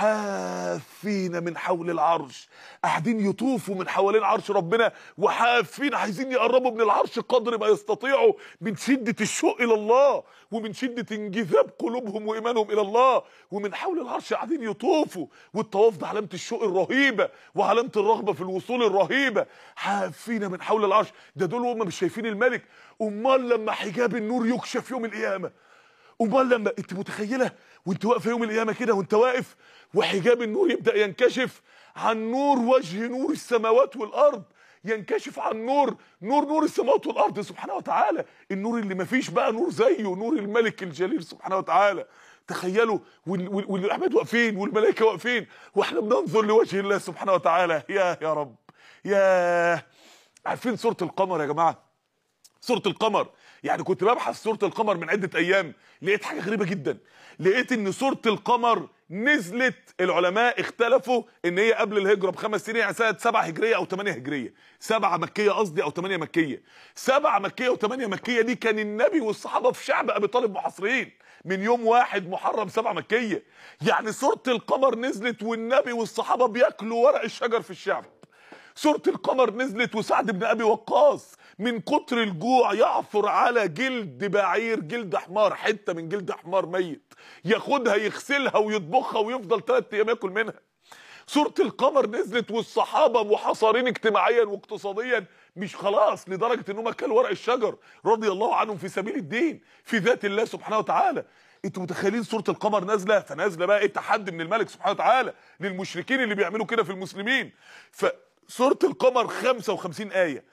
حافين من حول العرش قاعدين يطوفوا من حوالين عرش ربنا وحافين عايزين يقربوا من العرش قدر ما يستطيعوا من شده الشوق الى الله ومن شده انجذاب قلوبهم وايمانهم الى الله ومن حول العرش قاعدين يطوفوا والطواف ده علامه الشوق الرهيبه وعلامه الرغبه في الوصول الرهيبه حافين من حول العرش ده دول وهم مش شايفين الملك امال لما حجاب النور يكشف يوم القيامه امال لما انت متخيله وانت واقفه يوم القيامه كده وانت واقف وحجاب النور يبدا ينكشف عن نور وجه نور السماوات والارض ينكشف عن نور نور نور السماوات والارض سبحانه وتعالى النور اللي ما فيش بقى نور زيه نور الملك الجليل سبحانه وتعالى تخيلوا وال- وال- والاحمد واقفين والملائكه واقفين واحنا بننظر لوجه الله سبحانه وتعالى يا يا رب يا عارفين سوره القمر يا جماعه سورة القمر يعني كنت ببحث سورة القمر من عدة أيام لقيت حاجة غريبة جدا لقيت إن سورة القمر نزلت العلماء اختلفوا إن هي قبل الهجرة بخمس سنين يعني سنة سبعة هجرية أو ثمانية هجرية سبعة مكية قصدي أو ثمانية مكية سبعة مكية وثمانية مكية دي كان النبي والصحابة في شعب أبي طالب محاصرين من يوم واحد محرم سبعة مكية يعني سورة القمر نزلت والنبي والصحابة بياكلوا ورق الشجر في الشعب سورة القمر نزلت وسعد بن ابي وقاص من كتر الجوع يعثر على جلد بعير جلد حمار حته من جلد حمار ميت ياخدها يغسلها ويطبخها ويفضل ثلاث ايام ياكل منها سورة القمر نزلت والصحابة محاصرين اجتماعيا واقتصاديا مش خلاص لدرجة انهم اكلوا ورق الشجر رضي الله عنهم في سبيل الدين في ذات الله سبحانه وتعالى انتوا متخيلين سورة القمر نازلة فنازلة بقى ايه تحدي من الملك سبحانه وتعالى للمشركين اللي بيعملوا كده في المسلمين فسورة القمر 55 آية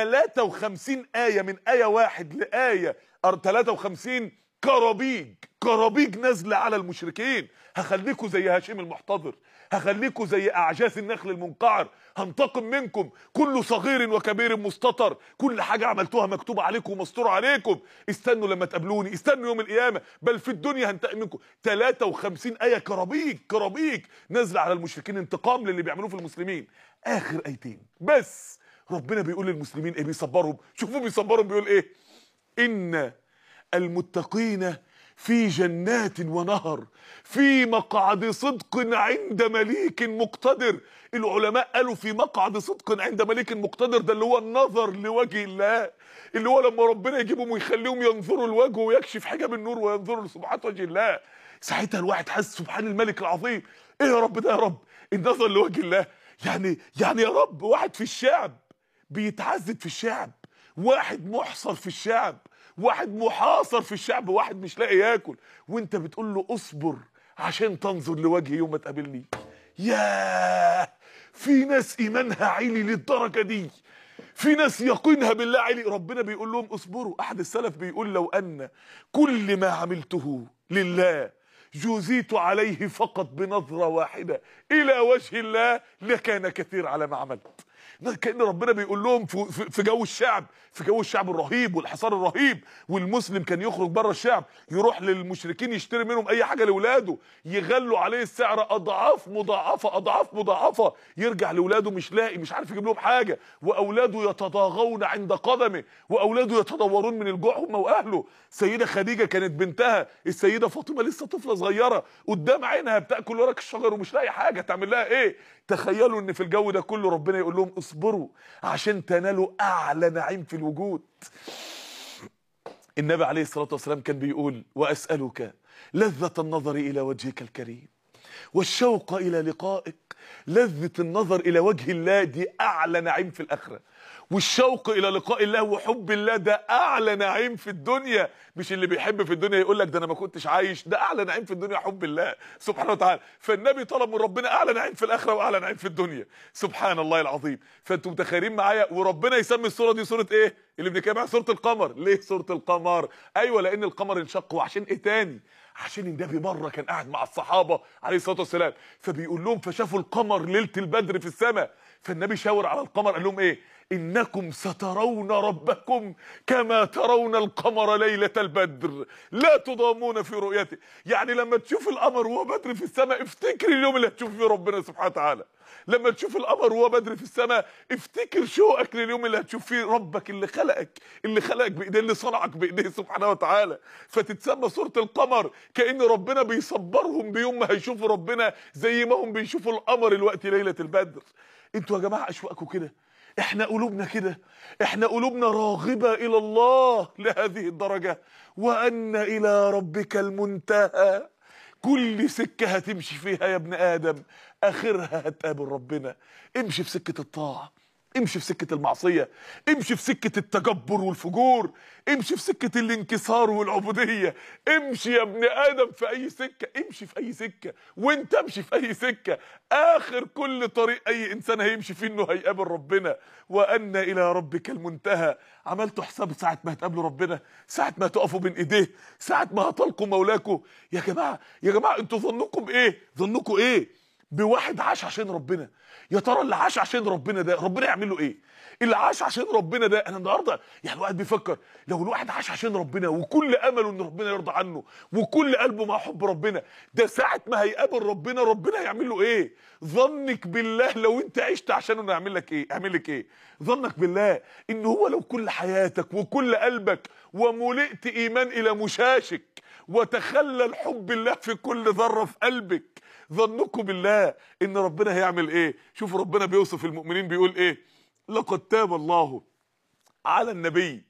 53 آية من آية واحد لآية 53 كرابيج كرابيج نازله على المشركين هخليكوا زي هاشم المحتضر هخليكوا زي اعجاز النخل المنقعر هنتقم منكم كل صغير وكبير مستطر كل حاجه عملتوها مكتوب عليكم ومستور عليكم استنوا لما تقابلوني استنوا يوم القيامه بل في الدنيا هنتقم منكم 53 ايه كرابيج كرابيج نازله على المشركين انتقام للي بيعملوه في المسلمين اخر ايتين بس ربنا بيقول للمسلمين ايه بيصبرهم شوفوا بيصبرهم بيقول ايه ان المتقين في جنات ونهر في مقعد صدق عند مليك مقتدر العلماء قالوا في مقعد صدق عند مليك مقتدر ده اللي هو النظر لوجه الله اللي هو لما ربنا يجيبهم ويخليهم ينظروا لوجهه ويكشف حجاب النور وينظروا لسبحات وجه الله ساعتها الواحد حس سبحان الملك العظيم ايه يا رب ده يا رب النظر لوجه الله يعني يعني يا رب واحد في الشعب بيتعذب في الشعب واحد محصر في الشعب واحد محاصر في الشعب واحد مش لاقي ياكل وانت بتقول له اصبر عشان تنظر لوجهي يوم ما تقابلني ياه في ناس ايمانها عالي للدرجه دي في ناس يقينها بالله عالي ربنا بيقول لهم اصبروا احد السلف بيقول لو ان كل ما عملته لله جوزيت عليه فقط بنظرة واحدة إلى وجه الله لكان كثير على ما عملت كأن ربنا بيقول لهم في, في- في جو الشعب في جو الشعب الرهيب والحصار الرهيب والمسلم كان يخرج بره الشعب يروح للمشركين يشتري منهم اي حاجه لاولاده يغلوا عليه السعر اضعاف مضاعفه اضعاف مضاعفه يرجع لاولاده مش لاقي مش عارف يجيب لهم حاجه واولاده يتضاغون عند قدمه واولاده يتضورون من الجوع هم واهله سيده خديجه كانت بنتها السيده فاطمه لسه طفله صغيره قدام عينها بتاكل ورق الشجر ومش لاقي حاجه تعمل لها ايه تخيلوا ان في الجو ده كله ربنا يقول لهم اصبروا عشان تنالوا اعلى نعيم في الوجود النبي عليه الصلاة والسلام كان بيقول وأسألك لذة النظر إلى وجهك الكريم والشوق إلى لقائك لذة النظر إلى وجه الله دي أعلى نعيم في الآخرة والشوق إلى لقاء الله وحب الله ده أعلى نعيم في الدنيا مش اللي بيحب في الدنيا يقول لك ده أنا ما كنتش عايش ده أعلى نعيم في الدنيا حب الله سبحانه وتعالى فالنبي طلب من ربنا أعلى نعيم في الآخرة وأعلى نعيم في الدنيا سبحان الله العظيم فأنتم متخيلين معايا وربنا يسمي السورة دي سورة إيه اللي بنتكلم عنها سورة القمر ليه سورة القمر أيوة لأن القمر انشق وعشان إيه تاني عشان النبي مره كان قاعد مع الصحابه عليه الصلاه والسلام فبيقول لهم فشافوا القمر ليله البدر في السماء فالنبي شاور على القمر قال لهم ايه انكم سترون ربكم كما ترون القمر ليله البدر لا تضامون في رؤيته يعني لما تشوف القمر وهو بدر في السماء افتكر اليوم اللي هتشوف فيه ربنا سبحانه وتعالى لما تشوف القمر وهو بدر في السماء افتكر شوقك لليوم اللي هتشوف فيه ربك اللي خلقك اللي خلقك بايديه اللي صنعك بايديه سبحانه وتعالى فتتسمى سوره القمر كان ربنا بيصبرهم بيوم ما هيشوفوا ربنا زي ما هم بيشوفوا القمر الوقت ليله البدر انتوا يا جماعه اشواقكم كده احنا قلوبنا كده احنا قلوبنا راغبه الى الله لهذه الدرجه وان الى ربك المنتهى كل سكة هتمشي فيها يا ابن آدم آخرها هتقابل ربنا امشي في سكة الطاعة امشي في سكة المعصية امشي في سكة التجبر والفجور امشي في سكة الانكسار والعبودية امشي يا ابن ادم في اي سكة امشي في اي سكة وانت امشي في اي سكة اخر كل طريق اي انسان هيمشي فيه انه هيقابل ربنا وان الى ربك المنتهى عملتوا حساب ساعة ما هتقابلوا ربنا ساعة ما هتقفوا بين ايديه ساعة ما هتلقوا مولاكم يا جماعة يا جماعة انتوا ظنكم ايه ظنكم ايه بواحد عاش عشان ربنا يا ترى اللي عاش عشان ربنا ده ربنا يعمل له ايه اللي عاش عشان ربنا ده انا النهارده يعني الواحد بيفكر لو الواحد عاش عشان ربنا وكل امله ان ربنا يرضى عنه وكل قلبه مع حب ربنا ده ساعه ما هيقابل ربنا ربنا هيعمل له ايه ظنك بالله لو انت عشت عشانه انه يعمل لك ايه يعمل لك ايه ظنك بالله ان هو لو كل حياتك وكل قلبك وملئت ايمان الى مشاشك وتخلى الحب الله في كل ذره في قلبك ظنكم بالله ان ربنا هيعمل ايه شوفوا ربنا بيوصف المؤمنين بيقول ايه لقد تاب الله على النبي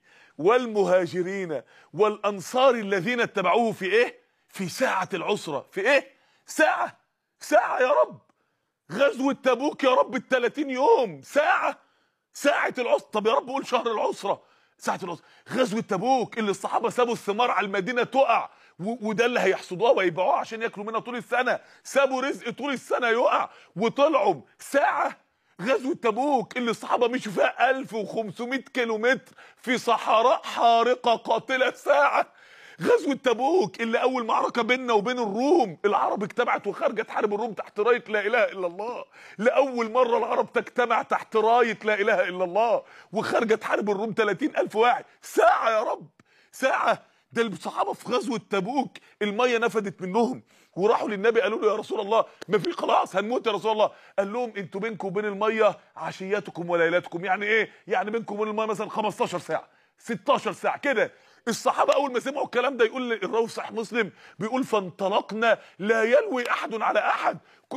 والمهاجرين والانصار الذين اتبعوه في ايه في ساعة العسرة في ايه ساعة ساعة يا رب غزوة تبوك يا رب ال 30 يوم ساعة ساعة العسرة طب يا رب قول شهر العسرة ساعة العسرة غزوة تبوك اللي الصحابة سابوا الثمار على المدينة تقع وده اللي هيحصدوها ويبيعوها عشان ياكلوا منها طول السنه سابوا رزق طول السنه يقع وطلعوا ساعه غزوه تبوك اللي الصحابه مشوا فيها 1500 كيلومتر في صحراء حارقه قاتله ساعه غزوه تبوك اللي اول معركه بيننا وبين الروم العرب اجتمعت وخارجه تحارب الروم تحت رايه لا اله الا الله لاول مره العرب تجتمع تحت رايه لا اله الا الله وخارجه تحارب الروم 30000 واحد ساعه يا رب ساعه ده الصحابه في غزوه تبوك الميه نفدت منهم وراحوا للنبي قالوا له يا رسول الله ما في خلاص هنموت يا رسول الله قال لهم انتوا بينكم وبين الميه عشياتكم وليلاتكم يعني ايه يعني بينكم وبين الميه مثلا 15 ساعه 16 ساعه كده الصحابه اول ما سمعوا الكلام ده يقول الراوي صحيح مسلم بيقول فانطلقنا لا يلوي احد على احد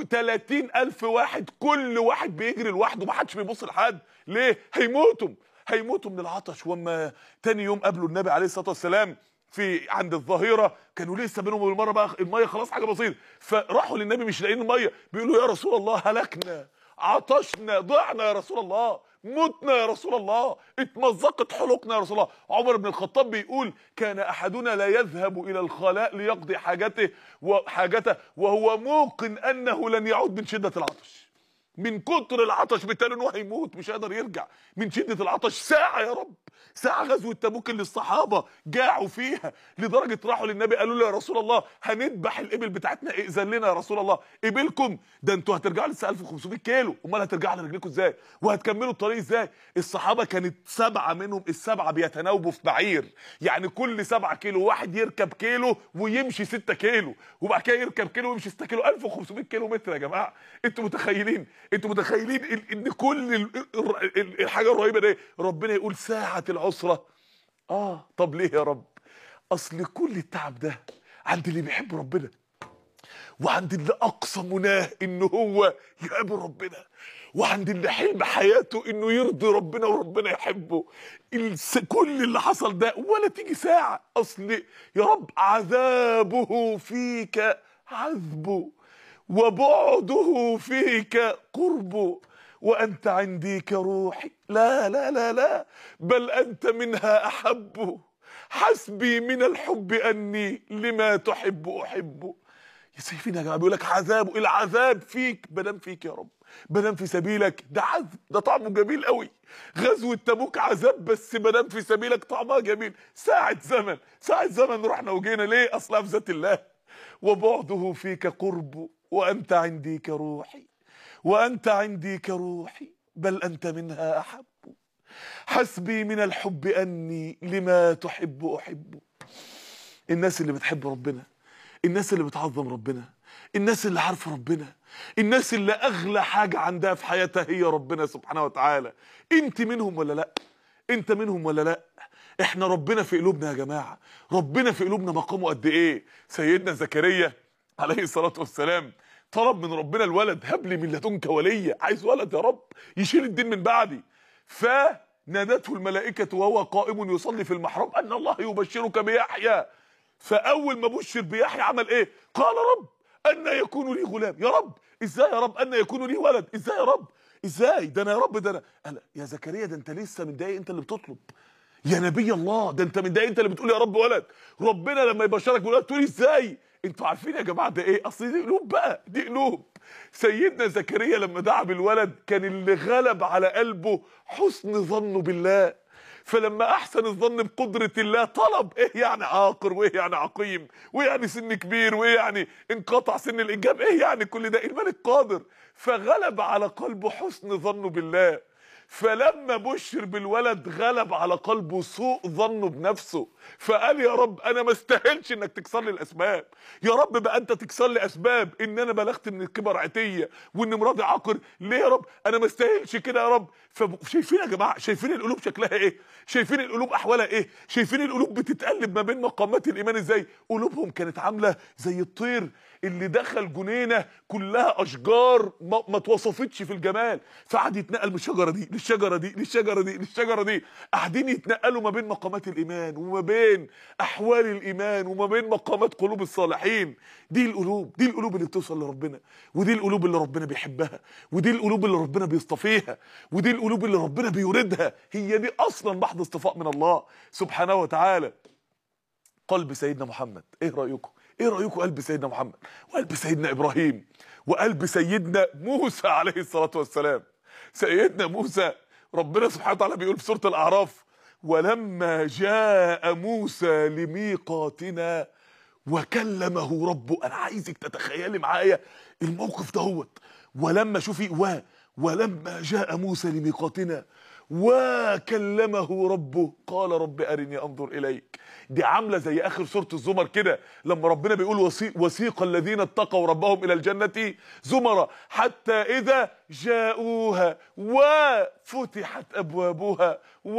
30 الف واحد كل واحد بيجري لوحده ما حدش بيبص لحد ليه هيموتوا هيموتوا من العطش وما تاني يوم قابلوا النبي عليه الصلاه والسلام في عند الظهيره كانوا لسه بينهم وبين المره بقى الميه خلاص حاجه بسيطه فراحوا للنبي مش لاقيين الميه بيقولوا يا رسول الله هلكنا عطشنا ضعنا يا رسول الله متنا يا رسول الله اتمزقت حلقنا يا رسول الله عمر بن الخطاب بيقول كان احدنا لا يذهب الى الخلاء ليقضي حاجته وحاجته وهو موقن انه لن يعود من شده العطش من كتر العطش بالتالي انه هيموت مش هيقدر يرجع من شده العطش ساعه يا رب ساعه غزوه تبوك اللي الصحابه جاعوا فيها لدرجه راحوا للنبي قالوا له يا رسول الله هنذبح الابل بتاعتنا ائذن لنا يا رسول الله ابلكم ده انتوا هترجعوا لسه 1500 كيلو امال هترجعوا على رجليكم ازاي وهتكملوا الطريق ازاي الصحابه كانت سبعه منهم السبعه بيتناوبوا في بعير يعني كل سبعة كيلو واحد يركب كيلو ويمشي 6 كيلو وبعد كده يركب كيلو ويمشي 6 كيلو 1500 كيلو متر يا جماعه انتوا متخيلين انتوا متخيلين ان كل الحاجه الرهيبه دي ربنا يقول ساعه العسره اه طب ليه يا رب اصل كل التعب ده عند اللي بيحب ربنا وعند اللي اقصى مناه ان هو يقابل ربنا وعند اللي حلم حياته انه يرضي ربنا وربنا يحبه كل اللي حصل ده ولا تيجي ساعه اصل يا رب عذابه فيك عذبه وبعده فيك قربه وانت عندي كروحي لا لا لا لا بل انت منها احب حسبي من الحب اني لما تحب احبه يا سيفين يا جماعه بيقول لك عذاب العذاب فيك بدم فيك يا رب بدم في سبيلك ده عذب ده طعمه جميل قوي غزوه تبوك عذاب بس بدم في سبيلك طعمها جميل ساعه زمن ساعه زمن رحنا وجينا ليه اصلا في ذات الله وبعده فيك قرب وانت عندي كروحي وانت عندي كروحي بل انت منها احب حسبي من الحب اني لما تحب احب الناس اللي بتحب ربنا الناس اللي بتعظم ربنا الناس اللي عارفه ربنا الناس اللي اغلى حاجه عندها في حياتها هي ربنا سبحانه وتعالى انت منهم ولا لا انت منهم ولا لا احنا ربنا في قلوبنا يا جماعه ربنا في قلوبنا مقامه قد ايه سيدنا زكريا عليه الصلاه والسلام طلب من ربنا الولد هب لي من لدنك وليا عايز ولد يا رب يشيل الدين من بعدي فنادته الملائكه وهو قائم يصلي في المحراب ان الله يبشرك بيحيى فاول ما بشر بيحيى عمل ايه قال رب ان يكون لي غلام يا رب ازاي يا رب ان يكون لي ولد ازاي يا رب ازاي ده انا يا رب ده انا قال يا زكريا ده انت لسه من دقايق انت اللي بتطلب يا نبي الله ده انت من دقايق انت اللي بتقول يا رب ولد ربنا لما يبشرك بولد تقول ازاي انتوا عارفين يا جماعه ده ايه اصل دي قلوب بقى دي قلوب سيدنا زكريا لما دعا بالولد كان اللي غلب على قلبه حسن ظنه بالله فلما احسن الظن بقدره الله طلب ايه يعني عاقر وايه يعني عقيم وايه يعني سن كبير وايه يعني انقطع سن الانجاب ايه يعني كل ده الملك قادر فغلب على قلبه حسن ظنه بالله فلما بشر بالولد غلب على قلبه سوء ظنه بنفسه فقال يا رب انا ما استاهلش انك تكسر لي الاسباب يا رب بقى انت تكسر لي اسباب ان انا بلغت من الكبر عتيه وان مراتي عاقر ليه يا رب انا ما استاهلش كده يا رب فشايفين يا جماعه شايفين القلوب شكلها ايه شايفين القلوب احوالها ايه شايفين القلوب بتتقلب ما بين مقامات الايمان ازاي قلوبهم كانت عامله زي الطير اللي دخل جنينه كلها اشجار ما, ما اتوصفتش في الجمال فقعد يتنقل من الشجره دي للشجره دي للشجره دي للشجره دي قاعدين يتنقلوا ما بين مقامات الايمان وما بين احوال الايمان وما بين مقامات قلوب الصالحين دي القلوب دي القلوب اللي بتوصل لربنا ودي القلوب اللي ربنا بيحبها ودي القلوب اللي ربنا بيصطفيها ودي القلوب اللي ربنا بيوردها هي دي اصلا محض اصطفاء من الله سبحانه وتعالى قلب سيدنا محمد ايه رايكم ايه رايكم قلب سيدنا محمد وقلب سيدنا ابراهيم وقلب سيدنا موسى عليه الصلاه والسلام سيدنا موسى ربنا سبحانه وتعالى بيقول في سوره الاعراف ولما جاء موسى لميقاتنا وكلمه ربه انا عايزك تتخيلي معايا الموقف دهوت ولما شوفي و ولما جاء موسى لميقاتنا وكلمه ربه قال رب ارني انظر اليك دي عامله زي اخر سوره الزمر كده لما ربنا بيقول وسيق, وسيق الذين اتقوا ربهم الى الجنه زمرا حتى اذا جاءوها وفتحت ابوابها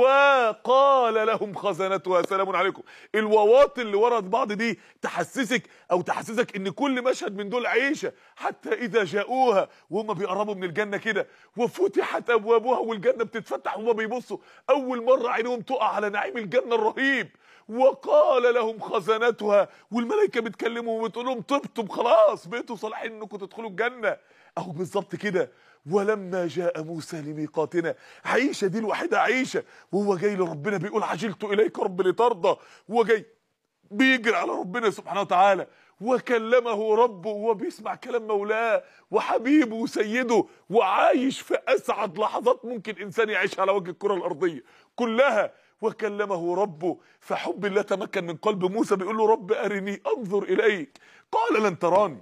وقال لهم خزنتها سلام عليكم الواوات اللي ورا بعض دي تحسسك او تحسسك ان كل مشهد من دول عيشه حتى اذا جاءوها وهم بيقربوا من الجنه كده وفتحت ابوابها والجنه بتتفتح وهم بيبصوا اول مره عينهم تقع على نعيم الجنه الرهيب وقال لهم خزنتها والملائكه بتكلمهم وبتقول لهم طبتم خلاص بقيتوا صالحين انكم تدخلوا الجنه اهو بالظبط كده ولما جاء موسى لميقاتنا عيشه دي الوحيده عيشه وهو جاي لربنا بيقول عجلت اليك رب لترضى هو جاي بيجري على ربنا سبحانه وتعالى وكلمه ربه وهو بيسمع كلام مولاه وحبيبه وسيده وعايش في اسعد لحظات ممكن انسان يعيشها على وجه الكره الارضيه كلها وكلمه ربه فحب الله تمكن من قلب موسى بيقول له رب ارني انظر اليك قال لن تراني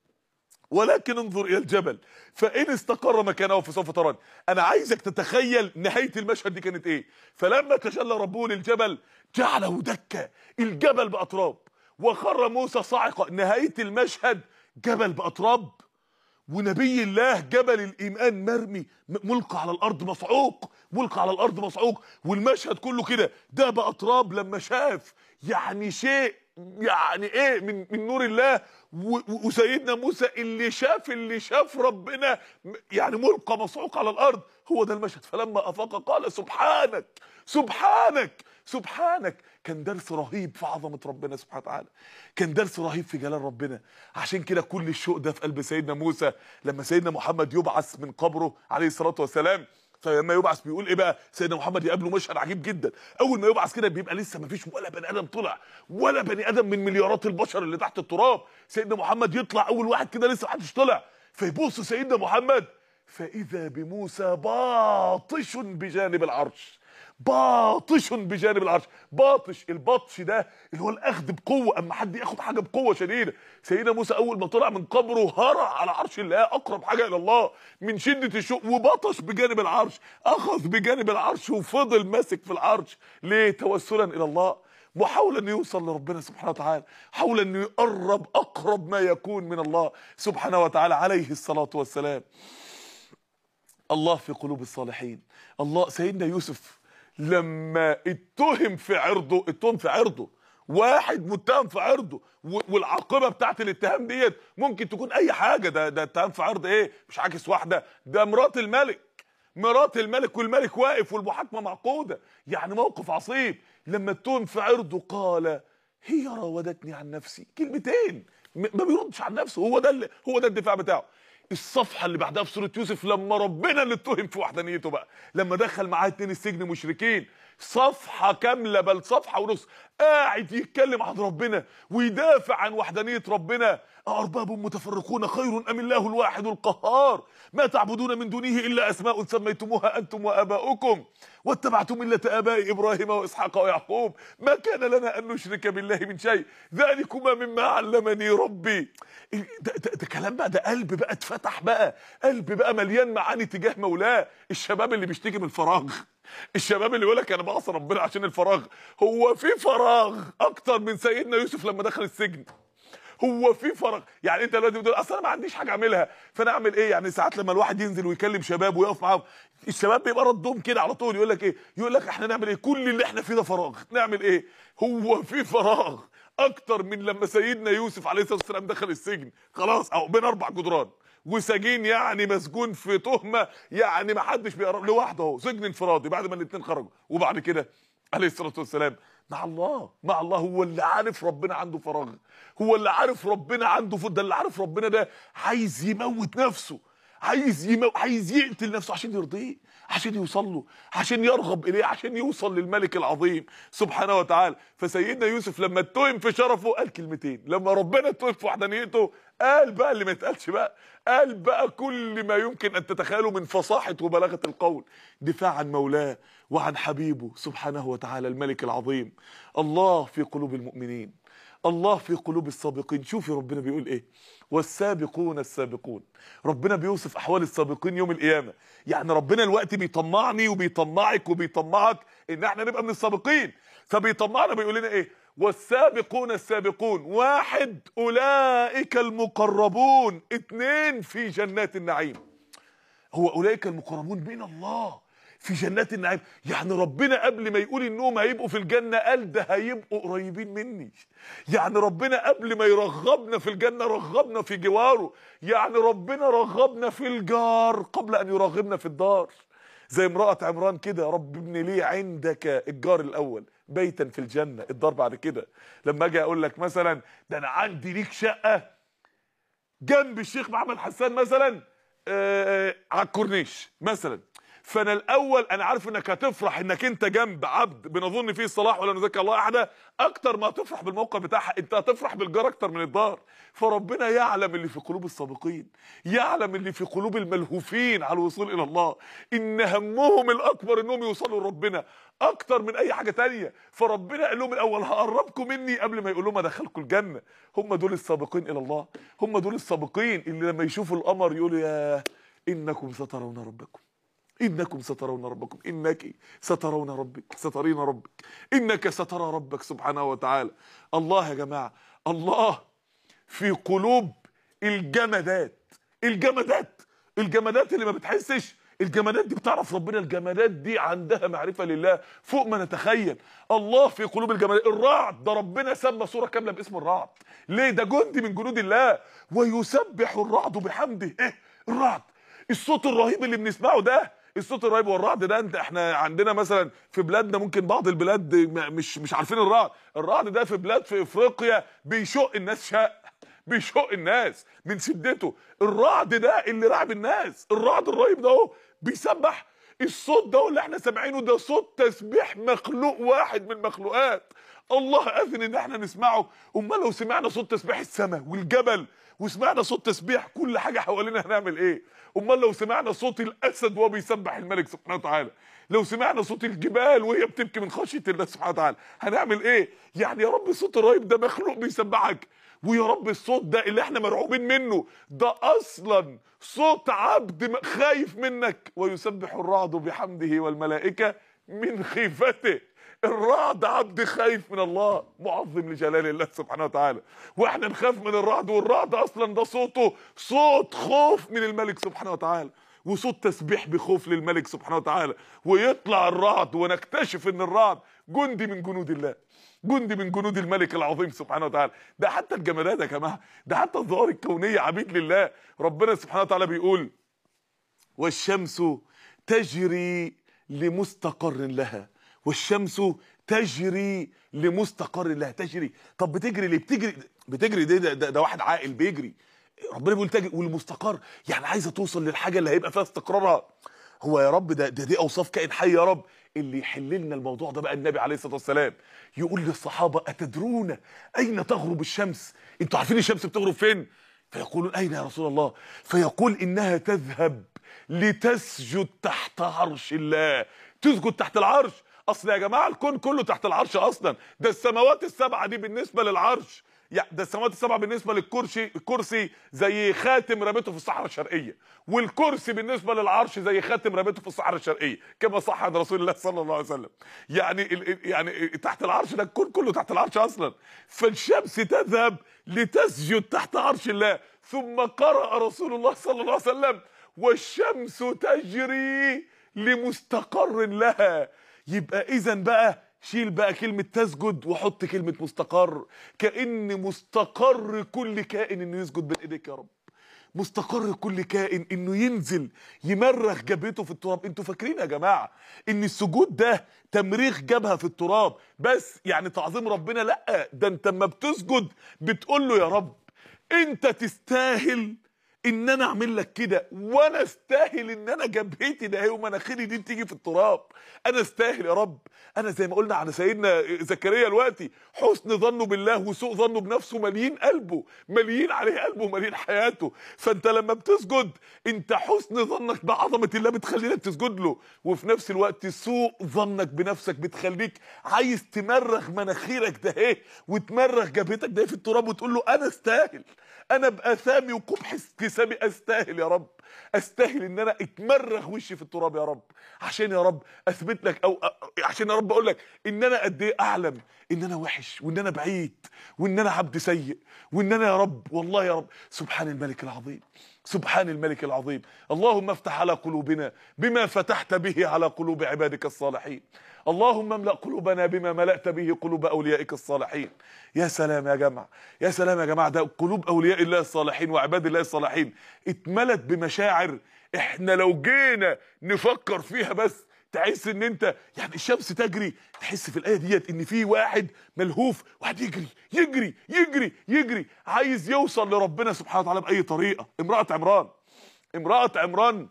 ولكن انظر الى الجبل فان استقر مكانه فسوف تراني انا عايزك تتخيل نهايه المشهد دي كانت ايه فلما تجلى ربه للجبل جعله دكا الجبل باطراب وخر موسى صاعقا نهايه المشهد جبل باطراب ونبي الله جبل الايمان مرمي ملقى على الارض مصعوق ملقى على الارض مصعوق والمشهد كله كده ده باطراب لما شاف يعني شيء يعني ايه من من نور الله وسيدنا موسى اللي شاف اللي شاف ربنا يعني ملقى مصعوق على الارض هو ده المشهد فلما افاق قال سبحانك سبحانك سبحانك كان درس رهيب في عظمه ربنا سبحانه وتعالى كان درس رهيب في جلال ربنا عشان كده كل الشوق ده في قلب سيدنا موسى لما سيدنا محمد يبعث من قبره عليه الصلاه والسلام فلما يبعث بيقول ايه بقى سيدنا محمد يقابله مشهد عجيب جدا اول ما يبعث كده بيبقى لسه ما فيش ولا بني ادم طلع ولا بني ادم من مليارات البشر اللي تحت التراب سيدنا محمد يطلع اول واحد كده لسه ما حدش طلع فيبص سيدنا محمد فاذا بموسى باطش بجانب العرش باطش بجانب العرش باطش البطش ده اللي هو الاخذ بقوه اما حد ياخد حاجه بقوه شديده سيدنا موسى اول ما طلع من قبره هرع على عرش الله اقرب حاجه الى الله من شده الشوق وبطش بجانب العرش اخذ بجانب العرش وفضل ماسك في العرش ليه توسلا الى الله محاولة انه يوصل لربنا سبحانه وتعالى حاول انه يقرب اقرب ما يكون من الله سبحانه وتعالى عليه الصلاة والسلام الله في قلوب الصالحين الله سيدنا يوسف لما اتهم في عرضه اتهم في عرضه واحد متهم في عرضه والعاقبه بتاعت الاتهام ديت ممكن تكون اي حاجه ده ده اتهام في عرض ايه مش عاكس واحده ده مرات الملك مرات الملك والملك واقف والمحاكمه معقوده يعني موقف عصيب لما اتهم في عرضه قال هي راودتني عن نفسي كلمتين ما بيردش عن نفسه هو ده اللي هو ده الدفاع بتاعه الصفحه اللي بعدها في سوره يوسف لما ربنا اللي اتهم في وحدانيته بقى لما دخل معاه اتنين السجن مشركين صفحه كامله بل صفحه ونص قاعد يتكلم عن ربنا ويدافع عن وحدانيه ربنا أأرباب متفرقون خير أم الله الواحد القهار ما تعبدون من دونه إلا أسماء سميتموها أنتم وآباؤكم واتبعتم ملة آباء إبراهيم وإسحاق ويعقوب ما كان لنا أن نشرك بالله من شيء ذلكما مما علمني ربي ده, ده, ده كلام بقى ده قلب بقى اتفتح بقى قلب بقى مليان معاني تجاه مولاه الشباب اللي بيشتكي من الفراغ الشباب اللي يقول لك انا بعصى ربنا عشان الفراغ هو في فراغ اكتر من سيدنا يوسف لما دخل السجن هو في فراغ يعني انت دلوقتي بتقول اصل انا ما عنديش حاجه اعملها فانا اعمل ايه يعني ساعات لما الواحد ينزل ويكلم شباب ويقف معاهم الشباب بيبقى ردهم كده على طول يقول لك ايه يقول لك احنا نعمل ايه كل اللي احنا فيه ده فراغ نعمل ايه هو في فراغ اكتر من لما سيدنا يوسف عليه الصلاه والسلام دخل السجن خلاص او بين اربع جدران وسجين يعني مسجون في تهمه يعني ما حدش بيقرب لوحده اهو سجن انفرادي بعد ما الاثنين خرجوا وبعد كده عليه الصلاه والسلام مع الله مع الله هو اللي عارف ربنا عنده فراغ هو اللي عارف ربنا عنده فضل ده اللي عارف ربنا ده عايز يموت نفسه عايز يمو... عايز يقتل نفسه عشان يرضيه عشان يوصل له عشان يرغب اليه عشان يوصل للملك العظيم سبحانه وتعالى فسيدنا يوسف لما اتهم في شرفه قال كلمتين لما ربنا اتهم في وحدانيته قال بقى اللي ما يتقالش بقى قال بقى كل ما يمكن ان تتخيله من فصاحه وبلاغه القول دفاع عن مولاه وعن حبيبه سبحانه وتعالى الملك العظيم الله في قلوب المؤمنين الله في قلوب السابقين شوفي ربنا بيقول ايه والسابقون السابقون ربنا بيوصف احوال السابقين يوم القيامه يعني ربنا الوقت بيطمعني وبيطمعك وبيطمعك ان احنا نبقى من السابقين فبيطمعنا بيقول لنا ايه والسابقون السابقون واحد اولئك المقربون اتنين في جنات النعيم هو اولئك المقربون من الله في جنات النعيم يعني ربنا قبل ما يقول انهم هيبقوا في الجنه قال ده هيبقوا قريبين مني يعني ربنا قبل ما يرغبنا في الجنه رغبنا في جواره يعني ربنا رغبنا في الجار قبل ان يرغبنا في الدار زي امراه عمران كده يا رب ابن لي عندك الجار الاول بيتا في الجنه الدار بعد كده لما اجي اقول لك مثلا ده انا عندي ليك شقه جنب الشيخ محمد حسان مثلا آه على الكورنيش مثلا فانا الاول انا عارف انك هتفرح انك انت جنب عبد بنظن فيه الصلاح ولا نذكر الله احدا اكتر ما هتفرح بالموقع بتاعها انت هتفرح بالجار اكتر من الدار فربنا يعلم اللي في قلوب السابقين يعلم اللي في قلوب الملهوفين على الوصول الى الله ان همهم الاكبر انهم يوصلوا لربنا اكتر من اي حاجه تانية فربنا قال لهم الاول هقربكم مني قبل ما يقول لهم ادخلكم الجنه هم دول السابقين الى الله هم دول السابقين اللي لما يشوفوا القمر يقولوا يا انكم سترون ربكم انكم سترون ربكم انك سترون ربك سترين ربك انك سترى ربك سبحانه وتعالى الله يا جماعه الله في قلوب الجمادات الجمادات الجمادات اللي ما بتحسش الجمادات دي بتعرف ربنا الجمادات دي عندها معرفه لله فوق ما نتخيل الله في قلوب الجمادات الرعد ده ربنا سمى سوره كامله باسم الرعد ليه ده جندي من جنود الله ويسبح الرعد بحمده ايه الرعد الصوت الرهيب اللي بنسمعه ده الصوت الرهيب والرعد ده انت احنا عندنا مثلا في بلادنا ممكن بعض البلاد مش مش عارفين الرعد الرعد ده في بلاد في افريقيا بيشق الناس شق بيشق الناس من شدته الرعد ده اللي رعب الناس الرعد الرهيب ده اهو بيسبح الصوت ده اللي احنا سامعينه ده صوت تسبيح مخلوق واحد من المخلوقات الله اذن ان احنا نسمعه امال لو سمعنا صوت تسبيح السماء والجبل وسمعنا صوت تسبيح كل حاجه حوالينا هنعمل ايه امال لو سمعنا صوت الاسد وهو بيسبح الملك سبحانه وتعالى لو سمعنا صوت الجبال وهي بتبكي من خشيه الله سبحانه وتعالى هنعمل ايه يعني يا رب الصوت الرهيب ده مخلوق بيسبحك ويا رب الصوت ده اللي احنا مرعوبين منه ده اصلا صوت عبد خايف منك ويسبح الرعد بحمده والملائكه من خيفته الرعد عبد خايف من الله معظم لجلال الله سبحانه وتعالى واحنا نخاف من الرعد والرعد اصلا ده صوته صوت خوف من الملك سبحانه وتعالى وصوت تسبيح بخوف للملك سبحانه وتعالى ويطلع الرعد ونكتشف ان الرعد جندي من جنود الله جندي من جنود الملك العظيم سبحانه وتعالى ده حتى الجمادات يا جماعه ده حتى الظواهر الكونيه عبيد لله ربنا سبحانه وتعالى بيقول والشمس تجري لمستقر لها والشمس تجري لمستقر لها تجري طب بتجري ليه بتجري بتجري ده ده, ده, ده واحد عاقل بيجري ربنا بيقول تجري والمستقر يعني عايزه توصل للحاجه اللي هيبقى فيها استقرارها هو يا رب ده, ده دي اوصاف كائن حي يا رب اللي يحل لنا الموضوع ده بقى النبي عليه الصلاه والسلام يقول للصحابه اتدرون اين تغرب الشمس انتوا عارفين الشمس بتغرب فين فيقولون اين يا رسول الله فيقول انها تذهب لتسجد تحت عرش الله تسجد تحت العرش اصل يا جماعه الكون كله تحت العرش اصلا ده السماوات السبعه دي بالنسبه للعرش يعني ده السماوات السبعه بالنسبه للكرسي الكرسي زي خاتم رميته في الصحراء الشرقيه والكرسي بالنسبه للعرش زي خاتم رميته في الصحراء الشرقيه كما صح عن رسول الله صلى الله عليه وسلم يعني ال- ال- يعني تحت العرش ده الكون كله تحت العرش اصلا فالشمس تذهب لتسجد تحت عرش الله ثم قرأ رسول الله صلى الله عليه وسلم والشمس تجري لمستقر لها يبقى اذا بقى شيل بقى كلمة تسجد وحط كلمة مستقر كأن مستقر كل كائن انه يسجد بين ايديك يا رب مستقر كل كائن انه ينزل يمرغ جبهته في التراب انتوا فاكرين يا جماعه ان السجود ده تمريغ جبهه في التراب بس يعني تعظيم ربنا لا ده انت اما بتسجد بتقول له يا رب انت تستاهل ان انا اعمل لك كده وانا استاهل ان انا جبهتي ده هي ومناخيري دي تيجي في التراب انا استاهل يا رب انا زي ما قلنا على سيدنا زكريا دلوقتي حسن ظنه بالله وسوء ظنه بنفسه مليين قلبه مليين عليه قلبه مليين حياته فانت لما بتسجد انت حسن ظنك بعظمه الله بتخليك تسجد له وفي نفس الوقت سوء ظنك بنفسك بتخليك عايز تمرغ مناخيرك ده ايه وتمرغ جبهتك ده إيه في التراب وتقول له انا استاهل انا باثامي وقبح اكتسابي استاهل يا رب استاهل ان انا اتمرغ وشي في التراب يا رب عشان يا رب اثبت لك او أ- عشان يا رب اقول لك ان انا قد ايه اعلم ان انا وحش وان انا بعيد وان انا عبد سيء وان انا يا رب والله يا رب سبحان الملك العظيم سبحان الملك العظيم اللهم افتح على قلوبنا بما فتحت به على قلوب عبادك الصالحين اللهم املأ قلوبنا بما ملأت به قلوب أوليائك الصالحين يا سلام يا جماعة يا سلام يا جماعة ده قلوب أولياء الله الصالحين وعباد الله الصالحين اتملت بمشاعر احنا لو جينا نفكر فيها بس تحس ان انت يعني الشمس تجري تحس في الايه ديت ان في واحد ملهوف واحد يجري يجري يجري يجري عايز يوصل لربنا سبحانه وتعالى باي طريقه امراه عمران امراه عمران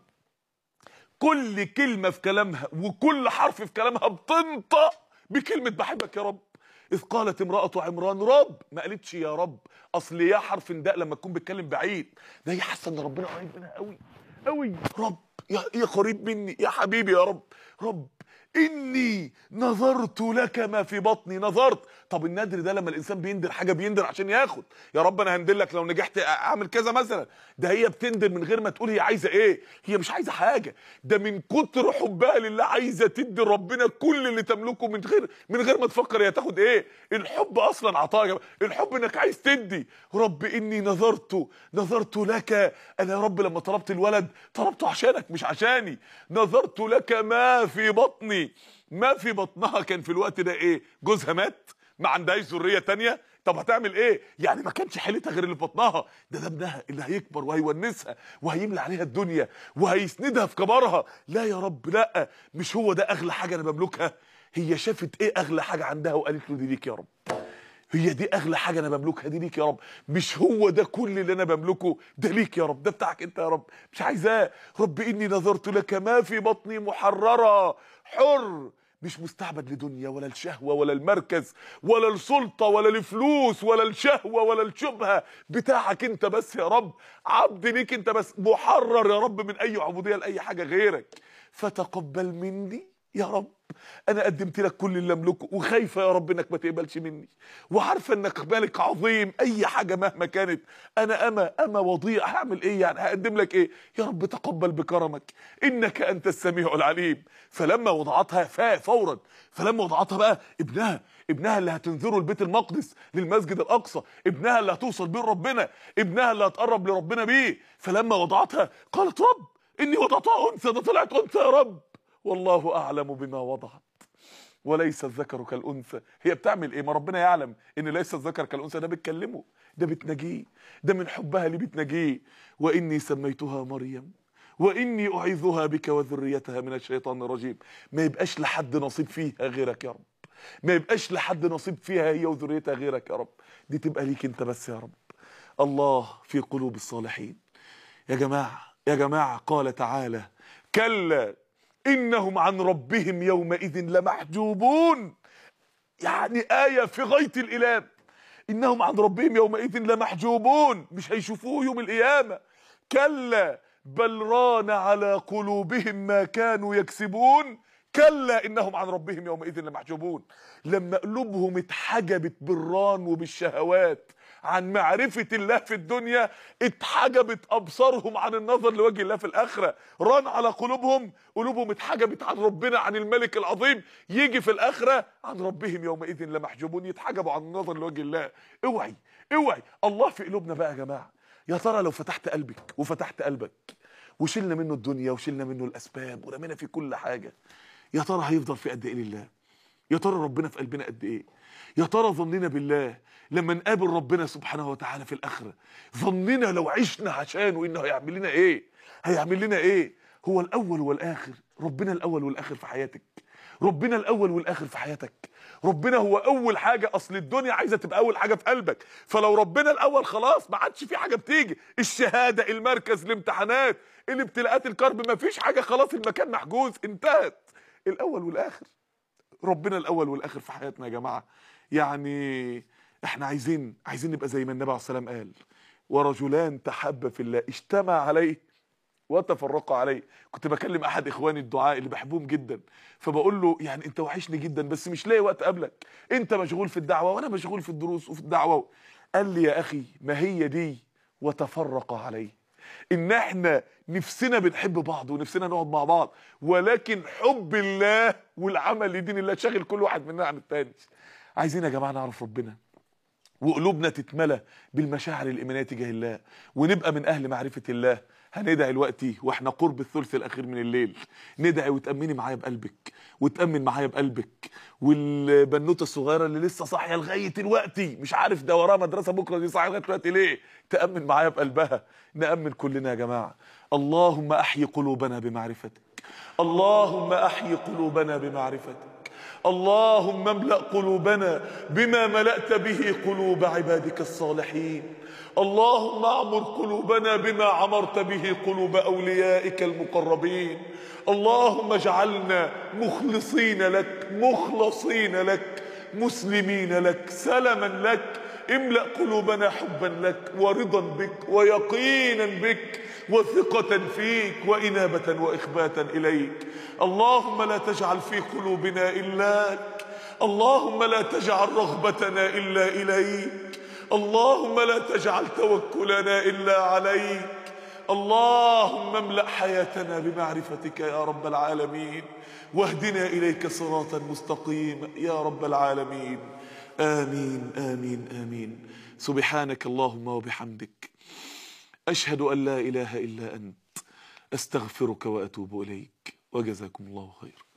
كل كلمة في كلامها وكل حرف في كلامها بتنطق بكلمة بحبك يا رب إذ قالت امرأة عمران رب ما قالتش يا رب أصل يا حرف نداء لما تكون بتكلم بعيد ده هي حاسة إن ربنا قريب منها قوي قوي رب يا يا قريب مني يا حبيبي يا رب رب إني نظرت لك ما في بطني نظرت طب النذر ده لما الإنسان بيندر حاجة بيندر عشان ياخد يا رب أنا هندر لك لو نجحت أعمل كذا مثلا ده هي بتندر من غير ما تقول هي عايزة إيه هي مش عايزة حاجة ده من كتر حبها لله عايزة تدي ربنا كل اللي تملكه من غير من غير ما تفكر هي تاخد إيه الحب أصلا عطاء يا جماعة. الحب إنك عايز تدي رب إني نظرت نظرت لك أنا يا رب لما طلبت الولد طلبته عشانك مش عشاني نظرت لك ما في بطني ما في بطنها كان في الوقت ده ايه جوزها مات ما عندهاش ذريه تانية طب هتعمل ايه يعني ما كانش حيلتها غير اللي في بطنها ده ده ابنها اللي هيكبر وهيونسها وهيملى عليها الدنيا وهيسندها في كبرها لا يا رب لا مش هو ده اغلى حاجه انا بملكها هي شافت ايه اغلى حاجه عندها وقالت له دي ليك يا رب هي دي اغلى حاجه انا بملكها دي ليك يا رب مش هو ده كل اللي انا بملكه ده ليك يا رب ده بتاعك انت يا رب مش عايزاه رب اني نظرت لك ما في بطني محرره حر مش مستعبد لدنيا ولا الشهوة ولا المركز ولا السلطة ولا الفلوس ولا الشهوة ولا الشبهة بتاعك انت بس يا رب عبد ليك انت بس محرر يا رب من اي عبودية لأي حاجة غيرك فتقبل مني يا رب انا قدمت لك كل اللي املكه وخايفه يا رب انك ما تقبلش مني وعارفه انك مالك عظيم اي حاجه مهما كانت انا اما اما وضيع هعمل ايه يعني هقدم لك ايه يا رب تقبل بكرمك انك انت السميع العليم فلما وضعتها فا فورا فلما وضعتها بقى ابنها ابنها اللي هتنذره البيت المقدس للمسجد الاقصى ابنها اللي هتوصل بيه ربنا ابنها اللي هتقرب لربنا بيه فلما وضعتها قالت رب اني وضعتها انثى ده طلعت انثى يا رب والله اعلم بما وضعت وليس الذكر كالانثى هي بتعمل ايه ما ربنا يعلم ان ليس الذكر كالانثى ده بتكلمه ده بتناجيه ده من حبها اللي بتناجيه واني سميتها مريم واني اعيذها بك وذريتها من الشيطان الرجيم ما يبقاش لحد نصيب فيها غيرك يا رب ما يبقاش لحد نصيب فيها هي وذريتها غيرك يا رب دي تبقى ليك انت بس يا رب الله في قلوب الصالحين يا جماعة يا جماعة قال تعالى كلا إنهم عن ربهم يومئذ لمحجوبون يعني آية في غاية الإلام إنهم عن ربهم يومئذ لمحجوبون مش هيشوفوه يوم القيامة كلا بل ران على قلوبهم ما كانوا يكسبون كلا إنهم عن ربهم يومئذ لمحجوبون لما قلوبهم اتحجبت بالران وبالشهوات عن معرفة الله في الدنيا اتحجبت أبصارهم عن النظر لوجه الله في الآخرة ران على قلوبهم قلوبهم اتحجبت عن ربنا عن الملك العظيم يجي في الآخرة عن ربهم يومئذ لمحجوبون يتحجبوا عن النظر لوجه الله اوعي اوعي الله في قلوبنا بقى يا جماعة يا ترى لو فتحت قلبك وفتحت قلبك وشلنا منه الدنيا وشلنا منه الأسباب ورمينا فيه كل حاجة يا ترى هيفضل في قد ايه لله يا ترى ربنا في قلبنا قد ايه يا ترى ظننا بالله لما نقابل ربنا سبحانه وتعالى في الاخره ظننا لو عشنا عشانه انه هيعمل لنا ايه هيعمل لنا ايه هو الاول والاخر ربنا الاول والاخر في حياتك ربنا الاول والاخر في حياتك ربنا هو اول حاجه اصل الدنيا عايزه تبقى اول حاجه في قلبك فلو ربنا الاول خلاص ما عادش في حاجه بتيجي الشهاده المركز الامتحانات الابتلاءات الكرب ما فيش حاجه خلاص المكان محجوز انتهت الاول والاخر ربنا الاول والاخر في حياتنا يا جماعه يعني احنا عايزين عايزين نبقى زي ما النبي عليه السلام قال ورجلان تحبا في الله اجتمع عليه وتفرقوا عليه كنت بكلم احد اخواني الدعاء اللي بحبهم جدا فبقول له يعني انت وحشني جدا بس مش لاقي وقت قبلك انت مشغول في الدعوه وانا مشغول في الدروس وفي الدعوه قال لي يا اخي ما هي دي وتفرق عليه ان احنا نفسنا بنحب بعض ونفسنا نقعد مع بعض ولكن حب الله والعمل لدين الله شاغل كل واحد مننا عن التاني عايزين يا جماعه نعرف ربنا وقلوبنا تتملى بالمشاعر الايمانيه تجاه الله ونبقى من اهل معرفه الله هندعي دلوقتي واحنا قرب الثلث الاخير من الليل ندعي وتامني معايا بقلبك وتامن معايا بقلبك والبنوته الصغيره اللي لسه صاحيه لغايه دلوقتي مش عارف ده وراها مدرسه بكره دي صاحيه لغايه دلوقتي ليه تامن معايا بقلبها نامن كلنا يا جماعه اللهم احيي قلوبنا بمعرفتك اللهم احيي قلوبنا بمعرفتك اللهم املأ قلوبنا بما ملأت به قلوب عبادك الصالحين اللهم اعمر قلوبنا بما عمرت به قلوب أوليائك المقربين اللهم اجعلنا مخلصين لك مخلصين لك مسلمين لك سلما لك املأ قلوبنا حبا لك ورضا بك ويقينا بك وثقة فيك وإنابة وإخباتا إليك اللهم لا تجعل في قلوبنا إلاك اللهم لا تجعل رغبتنا إلا إليك اللهم لا تجعل توكلنا إلا عليك اللهم املأ حياتنا بمعرفتك يا رب العالمين واهدنا إليك صراطا مستقيما يا رب العالمين آمين آمين آمين سبحانك اللهم وبحمدك أشهد أن لا إله إلا أنت أستغفرك وأتوب إليك وجزاكم الله خيرا